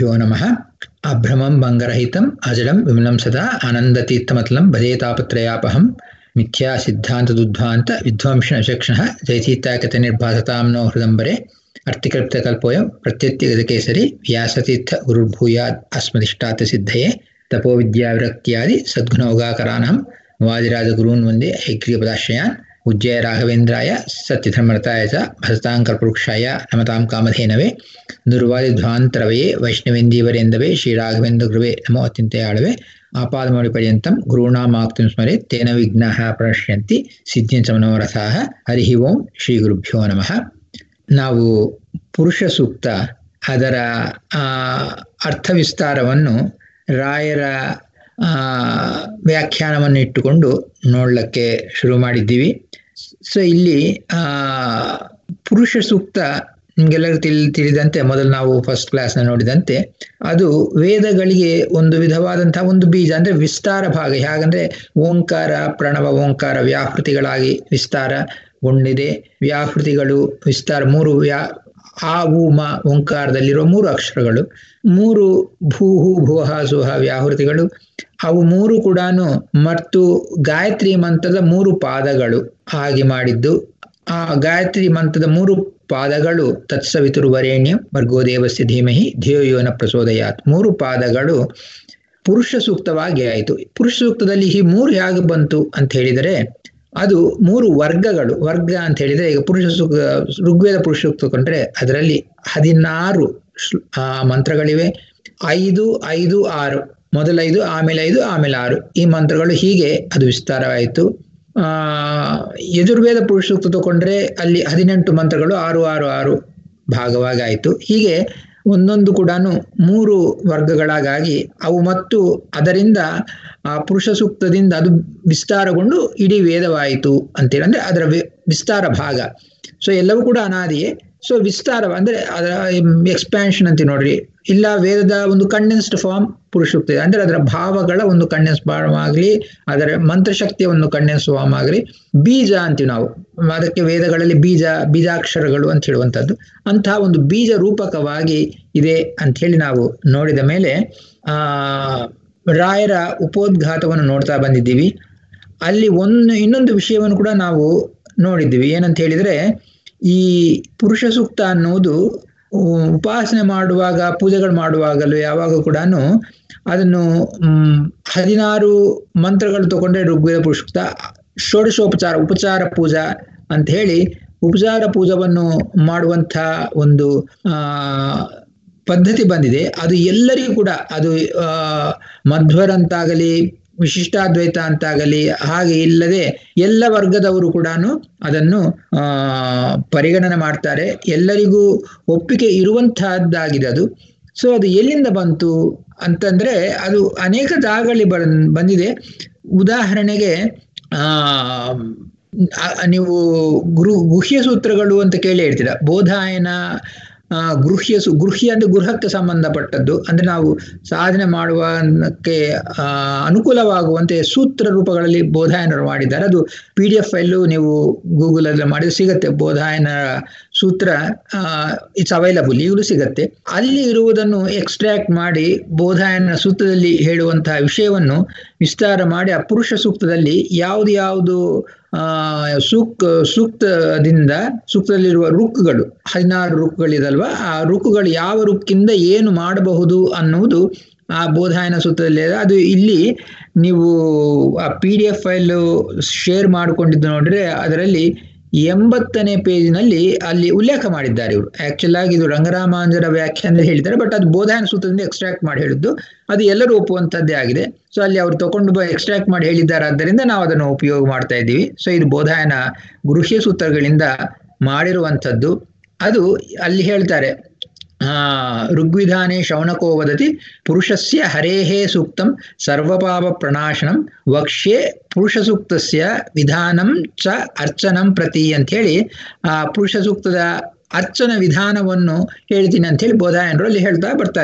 यो नमः अभ्रमं भङ्गरहितम् अजडं विमलं सदा आनन्दतीर्थमतलं भजेतापत्रयापहं मिथ्या सिद्धान्तदुद्ध्वान्त विध्वंसनचक्षणः जयतीत्याकतनिर्भासतां नो हृदम्बरे अर्थिकल्पितकल्पोऽयं प्रत्यत्यगतकेसरि व्यासतीर्थ गुरुर्भूयात् अस्मदिष्टात् सिद्धये तपोविद्याविरक्त्यादि सद्गुणौगाकरानहं वादिराजगुरून् वन्दे हैग्रीयपदाश्रयान् उज्जय राघवेन्द्राय सत्यधर्मरताय च भसताङ्कल्पवृक्षाय नमतां कामधेनवे दुर्वादिध्वान्तरवये वैष्णवेन्दीवरेन्दवे श्रीराघवेन्द्रगुरुवे नमो अत्यन्तयाळवे आपादमौलिपर्यन्तं गुरूणामाक्तिं स्मरे तेन विघ्नाः प्रणश्यन्ति ಸಿದ್ಧಿಂ ಸಮನೋರಥಾಹ ಹರಿ ಓಂ ಶ್ರೀ ಗುರುಭ್ಯೋ ನಮಃ ನಾವು ಪುರುಷ ಸೂಕ್ತ ಅದರ ಅರ್ಥ ವಿಸ್ತಾರವನ್ನು ರಾಯರ ವ್ಯಾಖ್ಯಾನವನ್ನು ಇಟ್ಟುಕೊಂಡು ನೋಡಲಿಕ್ಕೆ ಶುರು ಮಾಡಿದ್ದೀವಿ ಸೊ ಇಲ್ಲಿ ಪುರುಷ ಸೂಕ್ತ ನಿಮಗೆಲ್ಲರೂ ತಿಳಿ ತಿಳಿದಂತೆ ಮೊದಲು ನಾವು ಫಸ್ಟ್ ಕ್ಲಾಸ್ನ ನೋಡಿದಂತೆ ಅದು ವೇದಗಳಿಗೆ ಒಂದು ವಿಧವಾದಂತಹ ಒಂದು ಬೀಜ ಅಂದ್ರೆ ವಿಸ್ತಾರ ಭಾಗ ಹೇಗಂದ್ರೆ ಓಂಕಾರ ಪ್ರಣವ ಓಂಕಾರ ವ್ಯಾಹೃತಿಗಳಾಗಿ ವಿಸ್ತಾರಗೊಂಡಿದೆ ವ್ಯಾಹೃತಿಗಳು ವಿಸ್ತಾರ ಮೂರು ವ್ಯಾ ಆ ಊಮ ಓಂಕಾರದಲ್ಲಿರುವ ಮೂರು ಅಕ್ಷರಗಳು ಮೂರು ಭೂಹು ಭುವಹ ಸುಹ ವ್ಯಾಹೃತಿಗಳು ಅವು ಮೂರು ಕೂಡ ಮತ್ತು ಗಾಯತ್ರಿ ಮಂತ್ರದ ಮೂರು ಪಾದಗಳು ಹಾಗೆ ಮಾಡಿದ್ದು ಆ ಗಾಯತ್ರಿ ಮಂತ್ರದ ಮೂರು ಪಾದಗಳು ತತ್ಸವಿತುರು ವರೇಣ್ಯಂ ವರ್ಗೋದೇವಸ್ಯ ಧೀಮಹಿ ಧ್ಯೇಯೋನ ಪ್ರಚೋದಯಾತ್ ಮೂರು ಪಾದಗಳು ಪುರುಷ ಸೂಕ್ತವಾಗಿ ಆಯಿತು ಪುರುಷ ಸೂಕ್ತದಲ್ಲಿ ಈ ಮೂರು ಹೇಗೆ ಬಂತು ಅಂತ ಹೇಳಿದರೆ ಅದು ಮೂರು ವರ್ಗಗಳು ವರ್ಗ ಅಂತ ಹೇಳಿದರೆ ಈಗ ಪುರುಷ ಸೂಕ್ತ ಋಗ್ವೇದ ಪುರುಷ ಸೂಕ್ತ ಕೊಂಡ್ರೆ ಅದರಲ್ಲಿ ಹದಿನಾರು ಮಂತ್ರಗಳಿವೆ ಐದು ಐದು ಆರು ಮೊದಲೈದು ಆಮೇಲೆ ಐದು ಆಮೇಲೆ ಆರು ಈ ಮಂತ್ರಗಳು ಹೀಗೆ ಅದು ವಿಸ್ತಾರವಾಯಿತು ಆ ಯಜುರ್ವೇದ ಪುರುಷ ಸೂಕ್ತ ತಗೊಂಡ್ರೆ ಅಲ್ಲಿ ಹದಿನೆಂಟು ಮಂತ್ರಗಳು ಆರು ಆರು ಆರು ಭಾಗವಾಗಿ ಆಯಿತು ಹೀಗೆ ಒಂದೊಂದು ಕೂಡ ಮೂರು ವರ್ಗಗಳಾಗಿ ಅವು ಮತ್ತು ಅದರಿಂದ ಆ ಪುರುಷ ಸೂಕ್ತದಿಂದ ಅದು ವಿಸ್ತಾರಗೊಂಡು ಇಡೀ ವೇದವಾಯಿತು ಅಂತೇಳಿ ಅಂದ್ರೆ ಅದರ ವಿಸ್ತಾರ ಭಾಗ ಸೊ ಎಲ್ಲವೂ ಕೂಡ ಅನಾದಿಯೇ ಸೊ ವಿಸ್ತಾರ ಅಂದ್ರೆ ಅದರ ಎಕ್ಸ್ಪ್ಯಾನ್ಷನ್ ಅಂತ ನೋಡ್ರಿ ಇಲ್ಲ ವೇದದ ಒಂದು ಕಂಡೆನ್ಸ್ಡ್ ಫಾರ್ಮ್ ಪುರುಷ ಸೂಕ್ತ ಅಂದ್ರೆ ಅದರ ಭಾವಗಳ ಒಂದು ಕಂಡೆನ್ಸ್ ಫಾರ್ಮ್ ಆಗಲಿ ಅದರ ಮಂತ್ರಶಕ್ತಿಯ ಒಂದು ಕಂಡೆನ್ಸ್ ಫಾರ್ಮ್ ಆಗಲಿ ಬೀಜ ಅಂತೀವಿ ನಾವು ಅದಕ್ಕೆ ವೇದಗಳಲ್ಲಿ ಬೀಜ ಬೀಜಾಕ್ಷರಗಳು ಅಂತ ಹೇಳುವಂಥದ್ದು ಅಂತಹ ಒಂದು ಬೀಜ ರೂಪಕವಾಗಿ ಇದೆ ಅಂತ ಹೇಳಿ ನಾವು ನೋಡಿದ ಮೇಲೆ ಆ ರಾಯರ ಉಪೋದ್ಘಾತವನ್ನು ನೋಡ್ತಾ ಬಂದಿದ್ದೀವಿ ಅಲ್ಲಿ ಒಂದು ಇನ್ನೊಂದು ವಿಷಯವನ್ನು ಕೂಡ ನಾವು ನೋಡಿದ್ದೀವಿ ಏನಂತ ಹೇಳಿದ್ರೆ ಈ ಪುರುಷ ಸೂಕ್ತ ಅನ್ನುವುದು ಉಪಾಸನೆ ಮಾಡುವಾಗ ಪೂಜೆಗಳು ಮಾಡುವಾಗಲೂ ಯಾವಾಗ ಕೂಡ ಅದನ್ನು ಹದಿನಾರು ಮಂತ್ರಗಳು ತಗೊಂಡ್ರೆ ಋಗ್ವೇದ ಪುರುಷ ಸೂಕ್ತ ಷೋಡಶೋಪಚಾರ ಉಪಚಾರ ಪೂಜಾ ಅಂತ ಹೇಳಿ ಉಪಚಾರ ಪೂಜವನ್ನು ಮಾಡುವಂಥ ಒಂದು ಆ ಪದ್ಧತಿ ಬಂದಿದೆ ಅದು ಎಲ್ಲರಿಗೂ ಕೂಡ ಅದು ಮಧ್ವರಂತಾಗಲಿ ವಿಶಿಷ್ಟಾದ್ವೈತ ಅಂತಾಗಲಿ ಹಾಗೆ ಇಲ್ಲದೆ ಎಲ್ಲ ವರ್ಗದವರು ಕೂಡ ಅದನ್ನು ಆ ಪರಿಗಣನೆ ಮಾಡ್ತಾರೆ ಎಲ್ಲರಿಗೂ ಒಪ್ಪಿಗೆ ಇರುವಂತಹದ್ದಾಗಿದೆ ಅದು ಸೊ ಅದು ಎಲ್ಲಿಂದ ಬಂತು ಅಂತಂದ್ರೆ ಅದು ಅನೇಕ ಜಾಗಗಳಲ್ಲಿ ಬಂದಿದೆ ಉದಾಹರಣೆಗೆ ಆ ನೀವು ಗೃ ಗುಹ್ಯ ಸೂತ್ರಗಳು ಅಂತ ಕೇಳಿ ಹೇಳ್ತೀರ ಬೋಧಾಯನ ಗೃಹ್ಯ ಸು ಗೃಹ್ಯ ಅಂದ್ರೆ ಗೃಹಕ್ಕೆ ಸಂಬಂಧಪಟ್ಟದ್ದು ಅಂದ್ರೆ ನಾವು ಸಾಧನೆ ಮಾಡುವಕ್ಕೆ ಅನುಕೂಲವಾಗುವಂತೆ ಸೂತ್ರ ರೂಪಗಳಲ್ಲಿ ಬೋಧಾಯನರು ಮಾಡಿದ್ದಾರೆ ಅದು ಪಿ ಡಿ ಎಫ್ ಫೈಲು ನೀವು ಗೂಗಲ್ ಅಲ್ಲಿ ಮಾಡಿದ್ರೆ ಸಿಗತ್ತೆ ಬೋಧಾಯನ ಸೂತ್ರ ಇಟ್ಸ್ ಅವೈಲಬಲ್ ಈಗಲೂ ಸಿಗತ್ತೆ ಅಲ್ಲಿ ಇರುವುದನ್ನು ಎಕ್ಸ್ಟ್ರಾಕ್ಟ್ ಮಾಡಿ ಬೋಧಾಯನ ಸೂತ್ರದಲ್ಲಿ ಹೇಳುವಂತಹ ವಿಷಯವನ್ನು ವಿಸ್ತಾರ ಮಾಡಿ ಆ ಪುರುಷ ಸೂಕ್ತದಲ್ಲಿ ಯಾವುದು ಯಾವುದು ಆ ಸೂಕ್ ಸೂಕ್ತದಿಂದ ಸೂಕ್ತದಲ್ಲಿರುವ ರುಕ್ಗಳು ಹದಿನಾರು ರುಕ್ಗಳಿದಲ್ವಾ ಆ ರುಕ್ಗಳು ಯಾವ ರುಕ್ಕಿಂದ ಏನು ಮಾಡಬಹುದು ಅನ್ನುವುದು ಆ ಬೋಧಾಯನ ಸೂತ್ರದಲ್ಲಿ ಅದು ಇಲ್ಲಿ ನೀವು ಆ P D F file share ಮಾಡಿಕೊಂಡಿದ್ದು ನೋಡ್ರೆ ಅದರಲ್ಲಿ ಎಂಬತ್ತನೇ ಪೇಜ್ನಲ್ಲಿ ಅಲ್ಲಿ ಉಲ್ಲೇಖ ಮಾಡಿದ್ದಾರೆ ಇವರು ಆಕ್ಚುಲ್ ಆಗಿ ಇದು ರಂಗರಾಮಾಂಜರ ವ್ಯಾಖ್ಯಾನ ಹೇಳಿದ್ದಾರೆ ಬಟ್ ಅದು ಬೋಧಾಯನ ಸೂತ್ರದಿಂದ ಎಕ್ಸ್ಟ್ರಾಕ್ಟ್ ಮಾಡಿ ಹೇಳಿದ್ದು ಅದು ಎಲ್ಲರೂ ಒಪ್ಪುವಂಥದ್ದೇ ಆಗಿದೆ ಸೊ ಅಲ್ಲಿ ಅವರು ತಗೊಂಡು ಎಕ್ಸ್ಟ್ರಾಕ್ಟ್ ಮಾಡಿ ಹೇಳಿದ್ದಾರೆ ಆದ್ದರಿಂದ ನಾವು ಅದನ್ನು ಉಪಯೋಗ ಮಾಡ್ತಾ ಇದ್ದೀವಿ ಸೊ ಇದು ಬೋಧಾಯನ ಗೃಹ್ಯ ಸೂತ್ರಗಳಿಂದ ಮಾಡಿರುವಂಥದ್ದು ಅದು ಅಲ್ಲಿ ಹೇಳ್ತಾರೆ ಆ ಋಗ್ವಿಧಾನೆ ಶೌನಕೋ ವದತಿ ಪುರುಷಸ್ಯ ಹರೇಹೇ ಸೂಕ್ತಂ ಸರ್ವಪಾಪ ಪ್ರಣಾಶನಂ ವಕ್ಷ್ಯೆ ಪುರುಷ ಸೂಕ್ತಸ್ಯ ವಿಧಾನಂ ಚ ಅರ್ಚನಂ ಪ್ರತಿ ಅಂತ ಹೇಳಿ ಆ ಪುರುಷ ಸೂಕ್ತದ ಅರ್ಚನ ವಿಧಾನವನ್ನು ಹೇಳ್ತೀನಿ ಅಂತ ಹೇಳಿ ಬೋಧಾಯನರು ಅಲ್ಲಿ ಹೇಳ್ತಾ ಬರ್ತಾರೆ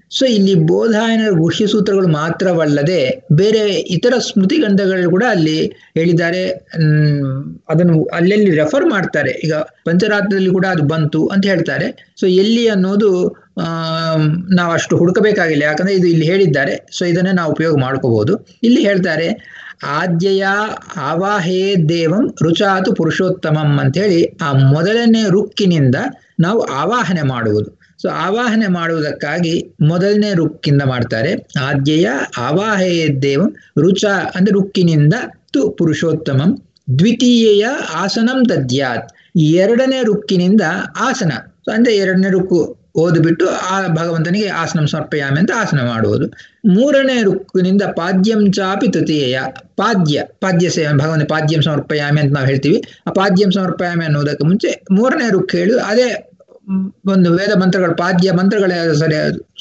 ಸೊ ಇಲ್ಲಿ ಬೋಧಾಯನ ಗುಹ್ಯ ಸೂತ್ರಗಳು ಮಾತ್ರವಲ್ಲದೆ ಬೇರೆ ಇತರ ಸ್ಮೃತಿ ಗ್ರಂಥಗಳು ಕೂಡ ಅಲ್ಲಿ ಹೇಳಿದ್ದಾರೆ ಅದನ್ನು ಅಲ್ಲೆಲ್ಲಿ ರೆಫರ್ ಮಾಡ್ತಾರೆ ಈಗ ಪಂಚರಾತ್ರದಲ್ಲಿ ಕೂಡ ಅದು ಬಂತು ಅಂತ ಹೇಳ್ತಾರೆ ಸೊ ಎಲ್ಲಿ ಅನ್ನೋದು ನಾವು ಅಷ್ಟು ಹುಡುಕಬೇಕಾಗಿಲ್ಲ ಯಾಕಂದ್ರೆ ಇದು ಇಲ್ಲಿ ಹೇಳಿದ್ದಾರೆ ಸೊ ಇದನ್ನೇ ನಾವು ಉಪಯೋಗ ಮಾಡ್ಕೋಬಹುದು ಇಲ್ಲಿ ಹೇಳ್ತಾರೆ ಆದ್ಯಯ ಆವಾಹೇ ದೇವಂ ರುಚಾತು ಪುರುಷೋತ್ತಮಂ ಅಂತೇಳಿ ಆ ಮೊದಲನೇ ರುಕ್ಕಿನಿಂದ ನಾವು ಆವಾಹನೆ ಮಾಡುವುದು ಸೊ ಆವಾಹನೆ ಮಾಡುವುದಕ್ಕಾಗಿ ಮೊದಲನೇ ರುಕ್ಕಿಂದ ಮಾಡ್ತಾರೆ ಆದ್ಯಯ ಆವಾಹೇ ದೇವಂ ರುಚ ಅಂದ್ರೆ ರುಕ್ಕಿನಿಂದ ತು ಪುರುಷೋತ್ತಮಂ ದ್ವಿತೀಯ ಆಸನಂ ದದ್ಯಾತ್ ಎರಡನೇ ರುಕ್ಕಿನಿಂದ ಆಸನ ಅಂದ್ರೆ ಎರಡನೇ ರುಕ್ಕು ಓದ್ಬಿಟ್ಟು ಆ ಭಗವಂತನಿಗೆ ಆಸನ ಸಮರ್ಪಯಾಮಿ ಅಂತ ಆಸನ ಮಾಡುವುದು ಮೂರನೇ ರುಕ್ಕಿನಿಂದ ಪಾದ್ಯಂ ಚಾಪಿ ತೃತೀಯ ಪಾದ್ಯ ಪಾದ್ಯ ಸೇವೆ ಭಗವಂತ ಪಾದ್ಯಂ ಸಮರ್ಪಯಾಮಿ ಅಂತ ನಾವು ಹೇಳ್ತೀವಿ ಆ ಪಾದ್ಯಂ ಸಮರ್ಪಯಾಮಿ ಅನ್ನೋದಕ್ಕೆ ಮುಂಚೆ ಮೂರನೇ ರುಕ್ ಹೇಳಿ ಅದೇ ಒಂದು ವೇದ ಮಂತ್ರಗಳು ಪಾದ್ಯ ಮಂತ್ರಗಳ ಸರಿ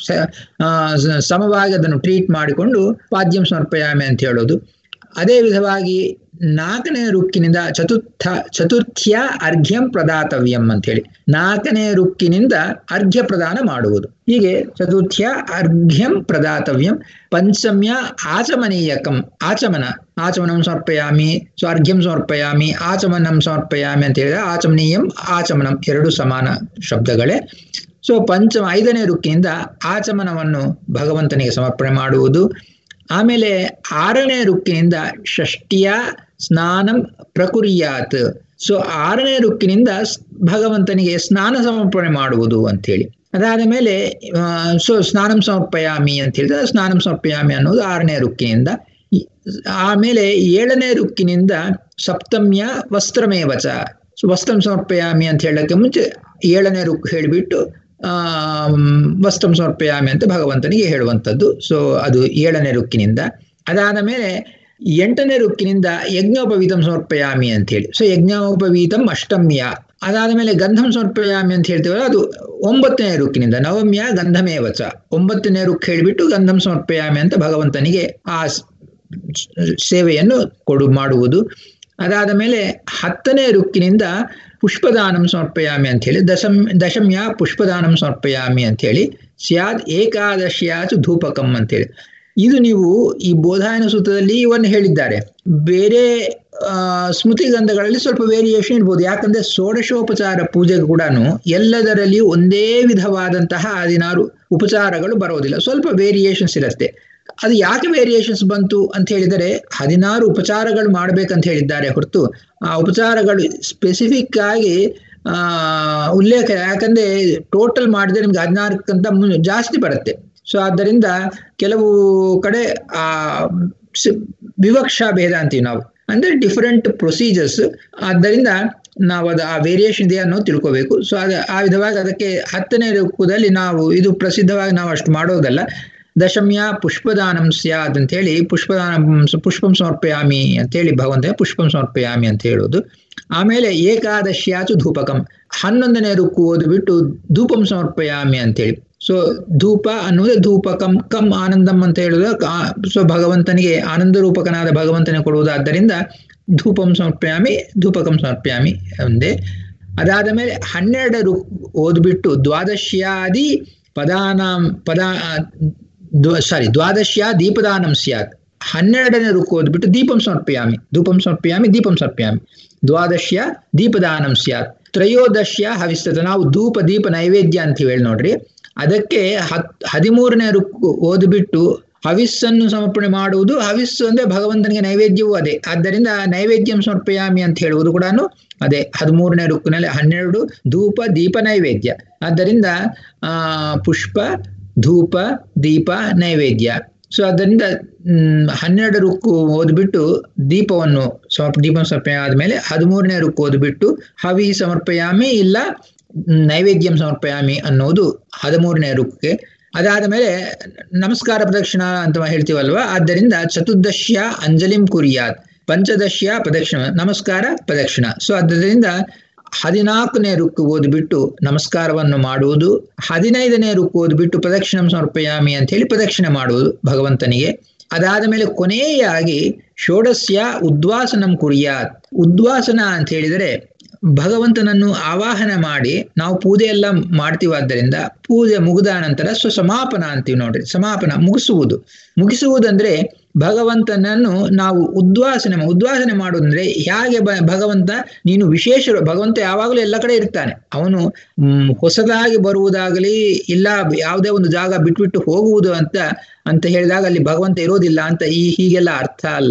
ಸಮವಾಗಿ ಅದನ್ನು ಟ್ರೀಟ್ ಮಾಡಿಕೊಂಡು ಪಾದ್ಯಂ ಸಮರ್ಪಯಾಮಿ ಅಂತ ಹೇಳೋದು ಅದೇ ವಿಧವಾಗಿ ನಾಲ್ಕನೇ ರುಕ್ಕಿನಿಂದ ಚತುರ್ಥ ಚತುರ್ಥ್ಯ ಅರ್ಘ್ಯಂ ಪ್ರದಾತವ್ಯಂ ಅಂತ ಹೇಳಿ ನಾಲ್ಕನೇ ರುಕ್ಕಿನಿಂದ ಅರ್ಘ್ಯ ಪ್ರದಾನ ಮಾಡುವುದು ಹೀಗೆ ಚತುರ್ಥ್ಯ ಅರ್ಘ್ಯಂ ಪ್ರದಾತವ್ಯಂ ಪಂಚಮ್ಯ ಆಚಮನೀಯಕಂ ಆಚಮನ ಆಚಮನಂ ಸಮರ್ಪಯಾಮಿ ಸೊ ಅರ್ಘ್ಯಂ ಸಮರ್ಪಯಾಮಿ ಆಚಮನಂ ಸಮರ್ಪಯಾಮಿ ಅಂತ ಹೇಳಿದ್ರೆ ಆಚಮನೀಯಂ ಆಚಮನಂ ಎರಡು ಸಮಾನ ಶಬ್ದಗಳೇ ಸೊ ಪಂಚಮ ಐದನೇ ರುಕ್ಕಿನಿಂದ ಆಚಮನವನ್ನು ಭಗವಂತನಿಗೆ ಸಮರ್ಪಣೆ ಮಾಡುವುದು ಆಮೇಲೆ ಆರನೇ ರುಕ್ಕಿನಿಂದ ಷಷ್ಟಿಯ ಸ್ನಾನಂ ಪ್ರಕುರಿಯಾತ್ ಸೊ ಆರನೇ ರುಕ್ಕಿನಿಂದ ಭಗವಂತನಿಗೆ ಸ್ನಾನ ಸಮರ್ಪಣೆ ಮಾಡುವುದು ಅಂತೇಳಿ ಅದಾದ ಮೇಲೆ ಸೊ ಸ್ನಾನಂ ಸಮರ್ಪಯಾಮಿ ಅಂತ ಹೇಳಿದ್ರೆ ಸ್ನಾನಂ ಸಮರ್ಪಯಾಮಿ ಅನ್ನೋದು ಆರನೇ ರುಕ್ಕಿನಿಂದ ಆಮೇಲೆ ಏಳನೇ ರುಕ್ಕಿನಿಂದ ಸಪ್ತಮ್ಯ ವಸ್ತ್ರಮೇವಚ ಸೊ ವಸ್ತ್ರಂ ಸಮರ್ಪಯಾಮಿ ಅಂತ ಹೇಳಕ್ಕೆ ಮುಂಚೆ ಏಳನೇ ರುಕ್ ಹೇಳಿಬಿಟ್ಟು ಆ ವಸ್ತ್ರಂ ಸಮರ್ಪಯಾಮಿ ಅಂತ ಭಗವಂತನಿಗೆ ಹೇಳುವಂಥದ್ದು ಸೊ ಅದು ಏಳನೇ ರುಕ್ಕಿನಿಂದ ಅದಾದ ಮೇಲೆ ಎಂಟನೇ ರುಕ್ಕಿನಿಂದ ಯಜ್ಞೋಪವೀತಂ ಸಮರ್ಪಯಾಮಿ ಅಂತ ಹೇಳಿ ಸೊ ಯಜ್ಞೋಪವೀತಂ ಅಷ್ಟಮ್ಯ ಅದಾದ ಮೇಲೆ ಗಂಧಂ ಸಮರ್ಪಯಾಮಿ ಅಂತ ಹೇಳ್ತೀವಲ್ಲ ಅದು ಒಂಬತ್ತನೇ ರುಕ್ಕಿನಿಂದ ನವಮ್ಯ ಗಂಧಮೇವಚ ಒಂಬತ್ತನೇ ರುಕ್ ಹೇಳಿಬಿಟ್ಟು ಗಂಧಂ ಸಮರ್ಪಯಾಮಿ ಅಂತ ಭಗವಂತನಿಗೆ ಆ ಸೇವೆಯನ್ನು ಕೊಡು ಮಾಡುವುದು ಅದಾದ ಮೇಲೆ ಹತ್ತನೇ ರುಕ್ಕಿನಿಂದ ಪುಷ್ಪದಾನಂ ಸಮರ್ಪಯಾಮಿ ಅಂತ ಹೇಳಿ ದಶಮ್ ದಶಮ್ಯ ಪುಷ್ಪದಾನಂ ಸಮರ್ಪಯಾಮಿ ಅಂತ ಹೇಳಿ ಸ್ಯಾದ್ ಏಕಾದಶಿಯಾಚು ಧೂಪಕಂ ಅಂತೇಳಿ ಇದು ನೀವು ಈ ಬೋಧಾಯನ ಸೂತ್ರದಲ್ಲಿ ಇವನ್ನು ಹೇಳಿದ್ದಾರೆ ಬೇರೆ ಸ್ಮೃತಿ ಗ್ರಂಥಗಳಲ್ಲಿ ಸ್ವಲ್ಪ ವೇರಿಯೇಷನ್ ಇರ್ಬೋದು ಯಾಕಂದ್ರೆ ಷೋಡಶೋಪಚಾರ ಪೂಜೆಗೆ ಕೂಡ ಎಲ್ಲದರಲ್ಲಿಯೂ ಒಂದೇ ವಿಧವಾದಂತಹ ಹದಿನಾರು ಉಪಚಾರಗಳು ಬರೋದಿಲ್ಲ ಸ್ವಲ್ಪ ವೇರಿಯೇಷನ್ಸ್ ಇರುತ್ತೆ ಅದು ಯಾಕೆ ವೇರಿಯೇಷನ್ಸ್ ಬಂತು ಅಂತ ಹೇಳಿದರೆ ಹದಿನಾರು ಉಪಚಾರಗಳು ಮಾಡ್ಬೇಕಂತ ಹೇಳಿದ್ದಾರೆ ಹೊರತು ಆ ಉಪಚಾರಗಳು ಸ್ಪೆಸಿಫಿಕ್ ಆಗಿ ಆ ಉಲ್ಲೇಖ ಯಾಕಂದ್ರೆ ಟೋಟಲ್ ಮಾಡಿದ್ರೆ ನಿಮ್ಗೆ ಹದಿನಾರಕ್ಕಿಂತ ಜಾಸ್ತಿ ಬರುತ್ತೆ ಸೊ ಆದ್ದರಿಂದ ಕೆಲವು ಕಡೆ ಆ ವಿವಕ್ಷಾ ಭೇದ ಅಂತೀವಿ ನಾವು ಅಂದ್ರೆ ಡಿಫರೆಂಟ್ ಪ್ರೊಸೀಜರ್ಸ್ ಆದ್ದರಿಂದ ನಾವು ಅದು ಆ ವೇರಿಯೇಷನ್ ಇದೆ ಅನ್ನೋದು ತಿಳ್ಕೋಬೇಕು ಸೊ ಅದು ಆ ವಿಧವಾಗಿ ಅದಕ್ಕೆ ಹತ್ತನೇ ರೂಪದಲ್ಲಿ ನಾವು ಇದು ಪ್ರಸಿದ್ಧವಾಗಿ ನಾವು ಅಷ್ಟು ಮಾಡೋದಲ್ಲ ದಶಮ್ಯ ಪುಷ್ಪದಾನಂ ಸ್ಯಾದ್ ಅಂತ ಹೇಳಿ ಪುಷ್ಪದಾನ ಪುಷ್ಪಂ ಸಮರ್ಪಯಾಮಿ ಅಂತೇಳಿ ಭಗವಂತ ಪುಷ್ಪಂ ಸಮರ್ಪಯಾಮಿ ಅಂತ ಹೇಳೋದು ಆಮೇಲೆ ಏಕಾದಶಿಯಾಚು ಧೂಪಕಂ ಹನ್ನೊಂದನೇ ರುಕ್ಕು ಓದ್ಬಿಟ್ಟು ಧೂಪಂ ಸಮರ್ಪಯಾಮಿ ಅಂತೇಳಿ ಸೊ ಧೂಪ ಅನ್ನೋದೇ ಧೂಪಕಂ ಕಂ ಆನಂದಂ ಅಂತ ಹೇಳುದು ಸೊ ಭಗವಂತನಿಗೆ ಆನಂದ ರೂಪಕನಾದ ಭಗವಂತನಿಗೆ ಕೊಡುವುದಾದ್ದರಿಂದ ಧೂಪಂ ಸಮರ್ಪಯಾಮಿ ಧೂಪಕಂ ಸಮರ್ಪಯಾಮಿ ಒಂದೇ ಅದಾದ ಮೇಲೆ ಹನ್ನೆರಡು ರು ಓದ್ಬಿಟ್ಟು ದ್ವಾದಶ್ಯಾದಿ ಪದಾನಾಂ ಪದ ಸಾರಿ ದ್ವಾದಶ್ಯ ದೀಪದಾನಂ ಸ್ಯಾತ್ ಹನ್ನೆರಡನೇ ರುಕ್ ಓದ್ಬಿಟ್ಟು ದೀಪಂ ಸಮರ್ಪಯಾಮಿ ಧೂಪಂ ಸಮರ್ಪಯಾಮಿ ದೀಪಂ ಸಮರ್ಪಯಾಮಿ ದ್ವಾದಶ್ಯ ದೀಪದಾನಂ ಸ್ಯಾತ್ ತ್ರಯೋದಶ್ಯ ಹವಿಸ್ತದ ನಾವು ಧೂಪ ದೀಪ ನೈವೇದ್ಯ ಅಂತ ಹೇಳಿ ನೋಡ್ರಿ ಅದಕ್ಕೆ ಹತ್ ಹದಿಮೂರನೇ ರುಕ್ ಓದ್ಬಿಟ್ಟು ಹವಿಸ್ಸನ್ನು ಸಮರ್ಪಣೆ ಮಾಡುವುದು ಹವಿಸ್ಸು ಅಂದ್ರೆ ಭಗವಂತನಿಗೆ ನೈವೇದ್ಯವೂ ಅದೇ ಆದ್ದರಿಂದ ನೈವೇದ್ಯಂ ಸಮರ್ಪಯಾಮಿ ಅಂತ ಹೇಳುವುದು ಕೂಡ ಅದೇ ಹದಿಮೂರನೇ ರುಕ್ಕಿನಲ್ಲಿ ಹನ್ನೆರಡು ಧೂಪ ದೀಪ ನೈವೇದ್ಯ ಆದ್ದರಿಂದ ಆ ಪುಷ್ಪ ಧೂಪ ದೀಪ ನೈವೇದ್ಯ ಸೊ ಅದರಿಂದ ಹನ್ನೆರಡು ರುಕ್ಕು ಓದ್ಬಿಟ್ಟು ದೀಪವನ್ನು ಸಮರ್ಪ ದೀಪ ಸಮರ್ಪಣೆ ಆದಮೇಲೆ ಹದಿಮೂರನೇ ರುಕ್ಕು ಓದ್ಬಿಟ್ಟು ಹವಿ ಸಮರ್ಪಯಾಮಿ ಇಲ್ಲ ನೈವೇದ್ಯಂ ಸಮರ್ಪಯಾಮಿ ಅನ್ನೋದು ಹದಿಮೂರನೇ ರುಕ್ಗೆ ಅದಾದ ಮೇಲೆ ನಮಸ್ಕಾರ ಪ್ರದಕ್ಷಿಣ ಅಂತ ಹೇಳ್ತೀವಲ್ವಾ ಆದ್ದರಿಂದ ಚತುರ್ದಶ್ಯ ಅಂಜಲಿಂ ಕುರಿಯಾತ್ ಪಂಚದಶ್ಯ ಪ್ರದಕ್ಷಿಣ ನಮಸ್ಕಾರ ಪ್ರದಕ್ಷಿಣ ಸೊ ಅದರಿಂದ ಹದಿನಾಲ್ಕನೇ ರುಕ್ಕು ಓದ್ಬಿಟ್ಟು ನಮಸ್ಕಾರವನ್ನು ಮಾಡುವುದು ಹದಿನೈದನೇ ರುಕ್ಕು ಓದ್ಬಿಟ್ಟು ಪ್ರದಕ್ಷಿಣಂ ಸಮರ್ಪಯಾಮಿ ಅಂತ ಹೇಳಿ ಪ್ರದಕ್ಷಿಣೆ ಮಾಡುವುದು ಭಗವಂತನಿಗೆ ಅದಾದ ಮೇಲೆ ಕೊನೆಯಾಗಿ ಷೋಡಸ್ಯ ಉದ್ವಾಸನಂ ಕುರಿಯಾತ್ ಉದ್ವಾಸನ ಅಂತ ಹೇಳಿದರೆ ಭಗವಂತನನ್ನು ಆವಾಹನ ಮಾಡಿ ನಾವು ಪೂಜೆ ಎಲ್ಲ ಮಾಡ್ತೀವಾದ್ದರಿಂದ ಪೂಜೆ ಮುಗಿದ ನಂತರ ಸೊ ಸಮಾಪನ ಅಂತೀವಿ ನೋಡ್ರಿ ಸಮಾಪನ ಮುಗಿಸುವುದು ಮುಗಿಸುವುದಂದ್ರೆ ಭಗವಂತನನ್ನು ನಾವು ಉದ್ವಾಸನೆ ಉದ್ವಾಸನೆ ಮಾಡುವುದಂದ್ರೆ ಹೇಗೆ ಬ ಭಗವಂತ ನೀನು ವಿಶೇಷ ಭಗವಂತ ಯಾವಾಗಲೂ ಎಲ್ಲ ಕಡೆ ಇರ್ತಾನೆ ಅವನು ಹ್ಮ್ ಹೊಸದಾಗಿ ಬರುವುದಾಗಲಿ ಇಲ್ಲ ಯಾವುದೇ ಒಂದು ಜಾಗ ಬಿಟ್ಬಿಟ್ಟು ಹೋಗುವುದು ಅಂತ ಅಂತ ಹೇಳಿದಾಗ ಅಲ್ಲಿ ಭಗವಂತ ಇರೋದಿಲ್ಲ ಅಂತ ಈ ಹೀಗೆಲ್ಲ ಅರ್ಥ ಅಲ್ಲ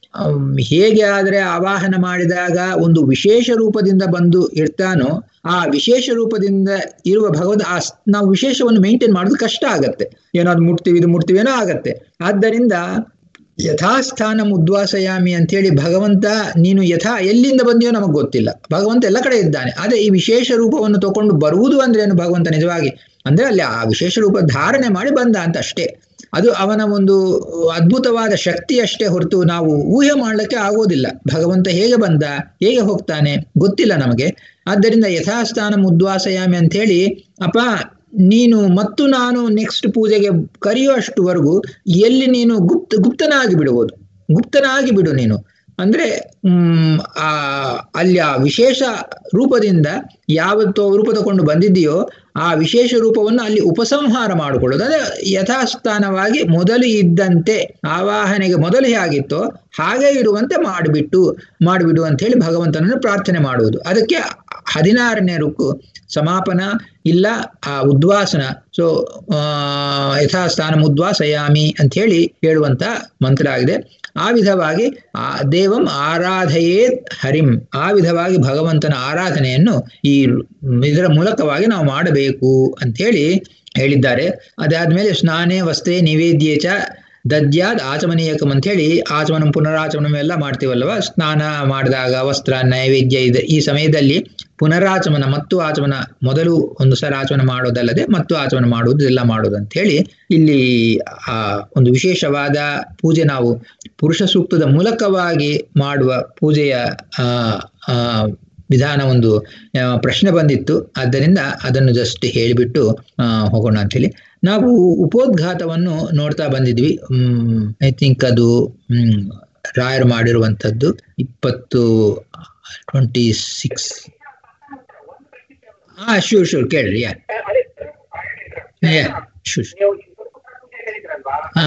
ಹೇಗೆ ಆದ್ರೆ ಆವಾಹನ ಮಾಡಿದಾಗ ಒಂದು ವಿಶೇಷ ರೂಪದಿಂದ ಬಂದು ಇರ್ತಾನೋ ಆ ವಿಶೇಷ ರೂಪದಿಂದ ಇರುವ ಭಗವಂತ ಆ ನಾವು ವಿಶೇಷವನ್ನು ಮೇಂಟೈನ್ ಮಾಡೋದು ಕಷ್ಟ ಆಗತ್ತೆ ಏನಾದ್ರು ಮುಟ್ತೀವಿ ಇದು ಮುಟ್ತೀವಿ ಏನೋ ಆಗತ್ತೆ ಆದ್ದರಿಂದ ಯಥಾಸ್ಥಾನ ಉದ್ವಾಸಯಾಮಿ ಅಂತೇಳಿ ಭಗವಂತ ನೀನು ಯಥಾ ಎಲ್ಲಿಂದ ಬಂದಿಯೋ ನಮಗೆ ಗೊತ್ತಿಲ್ಲ ಭಗವಂತ ಎಲ್ಲ ಕಡೆ ಇದ್ದಾನೆ ಅದೇ ಈ ವಿಶೇಷ ರೂಪವನ್ನು ತಗೊಂಡು ಬರುವುದು ಅಂದ್ರೆ ಏನು ಭಗವಂತ ನಿಜವಾಗಿ ಅಂದ್ರೆ ಅಲ್ಲಿ ಆ ವಿಶೇಷ ರೂಪ ಧಾರಣೆ ಮಾಡಿ ಬಂದ ಅಂತ ಅಷ್ಟೇ ಅದು ಅವನ ಒಂದು ಅದ್ಭುತವಾದ ಶಕ್ತಿ ಅಷ್ಟೇ ಹೊರತು ನಾವು ಊಹೆ ಮಾಡ್ಲಿಕ್ಕೆ ಆಗೋದಿಲ್ಲ ಭಗವಂತ ಹೇಗೆ ಬಂದ ಹೇಗೆ ಹೋಗ್ತಾನೆ ಗೊತ್ತಿಲ್ಲ ನಮಗೆ ಆದ್ದರಿಂದ ಯಥಾಸ್ಥಾನ ಉದ್ವಾಸಯಾಮಿ ಅಂತ ಹೇಳಿ ಅಪ್ಪ ನೀನು ಮತ್ತು ನಾನು ನೆಕ್ಸ್ಟ್ ಪೂಜೆಗೆ ಕರೆಯುವಷ್ಟುವರೆಗೂ ಎಲ್ಲಿ ನೀನು ಗುಪ್ತ ಗುಪ್ತನಾಗಿ ಬಿಡುವುದು ಗುಪ್ತನಾಗಿ ಬಿಡು ನೀನು ಅಂದ್ರೆ ಹ್ಮ್ ಆ ಅಲ್ಲಿ ಆ ವಿಶೇಷ ರೂಪದಿಂದ ಯಾವತ್ತೋ ರೂಪ ತಗೊಂಡು ಬಂದಿದೆಯೋ ಆ ವಿಶೇಷ ರೂಪವನ್ನು ಅಲ್ಲಿ ಉಪಸಂಹಾರ ಮಾಡಿಕೊಳ್ಳೋದು ಅದೇ ಯಥಾಸ್ಥಾನವಾಗಿ ಮೊದಲು ಇದ್ದಂತೆ ಆವಾಹನೆಗೆ ಮೊದಲು ಹೇಗಿತ್ತೋ ಹಾಗೆ ಇರುವಂತೆ ಮಾಡಿಬಿಟ್ಟು ಮಾಡಿಬಿಡು ಅಂತ ಹೇಳಿ ಭಗವಂತನನ್ನು ಪ್ರಾರ್ಥನೆ ಮಾಡುವುದು ಅದಕ್ಕೆ ಹದಿನಾರನೇ ರುಕ್ಕು ಸಮಾಪನ ಇಲ್ಲ ಆ ಉದ್ವಾಸನ ಸೊ ಯಥಾಸ್ಥಾನ ಉದ್ವಾಸಯಾಮಿ ಅಂತ ಹೇಳಿ ಹೇಳುವಂತ ಮಂತ್ರ ಆಗಿದೆ ಆ ವಿಧವಾಗಿ ಆ ದೇವಂ ಆರಾಧಯೇ ಹರಿಂ ಆ ವಿಧವಾಗಿ ಭಗವಂತನ ಆರಾಧನೆಯನ್ನು ಈ ಇದರ ಮೂಲಕವಾಗಿ ನಾವು ಮಾಡಬೇಕು ಅಂತ ಹೇಳಿ ಹೇಳಿದ್ದಾರೆ ಅದಾದ್ಮೇಲೆ ಸ್ನಾನೇ ವಸ್ತ್ರೇ ನಿವೇದ್ಯೇ ಚ ದದ್ಯಾದ್ ಆಚಮನೀಯಕಂ ಅಂತ ಹೇಳಿ ಆಚಮನ ಪುನರಾಚಮನ ಎಲ್ಲ ಮಾಡ್ತೀವಲ್ವ ಸ್ನಾನ ಮಾಡಿದಾಗ ವಸ್ತ್ರ ನೈವೇದ್ಯ ಇದೆ ಈ ಸಮಯದಲ್ಲಿ ಪುನರಾಚಮನ ಮತ್ತು ಆಚಮನ ಮೊದಲು ಒಂದು ಸಲ ಆಚಮನ ಮಾಡೋದಲ್ಲದೆ ಮತ್ತು ಆಚಮನ ಮಾಡುವುದು ಎಲ್ಲ ಮಾಡೋದು ಅಂತ ಹೇಳಿ ಇಲ್ಲಿ ಆ ಒಂದು ವಿಶೇಷವಾದ ಪೂಜೆ ನಾವು ಪುರುಷ ಸೂಕ್ತದ ಮೂಲಕವಾಗಿ ಮಾಡುವ ಪೂಜೆಯ ಆ ಆ ವಿಧಾನ ಒಂದು ಪ್ರಶ್ನೆ ಬಂದಿತ್ತು ಆದ್ದರಿಂದ ಅದನ್ನು ಜಸ್ಟ್ ಹೇಳಿಬಿಟ್ಟು ಹೋಗೋಣ ಅಂತೇಳಿ ನಾವು ಉಪೋದ್ಘಾತವನ್ನು ನೋಡ್ತಾ ಬಂದಿದ್ವಿ ಹ್ಮ್ ಐ ಥಿಂಕ್ ಅದು ಹ್ಮ್ ರಾಯರು ಮಾಡಿರುವಂಥದ್ದು ಇಪ್ಪತ್ತು ಟ್ವೆಂಟಿ ಸಿಕ್ಸ್ ಹಾ ಶೂರ್ ಶೂರ್ ಕೇಳ್ರಿ ಯಾ ಯಾ ಶೂರ್ ಹಾ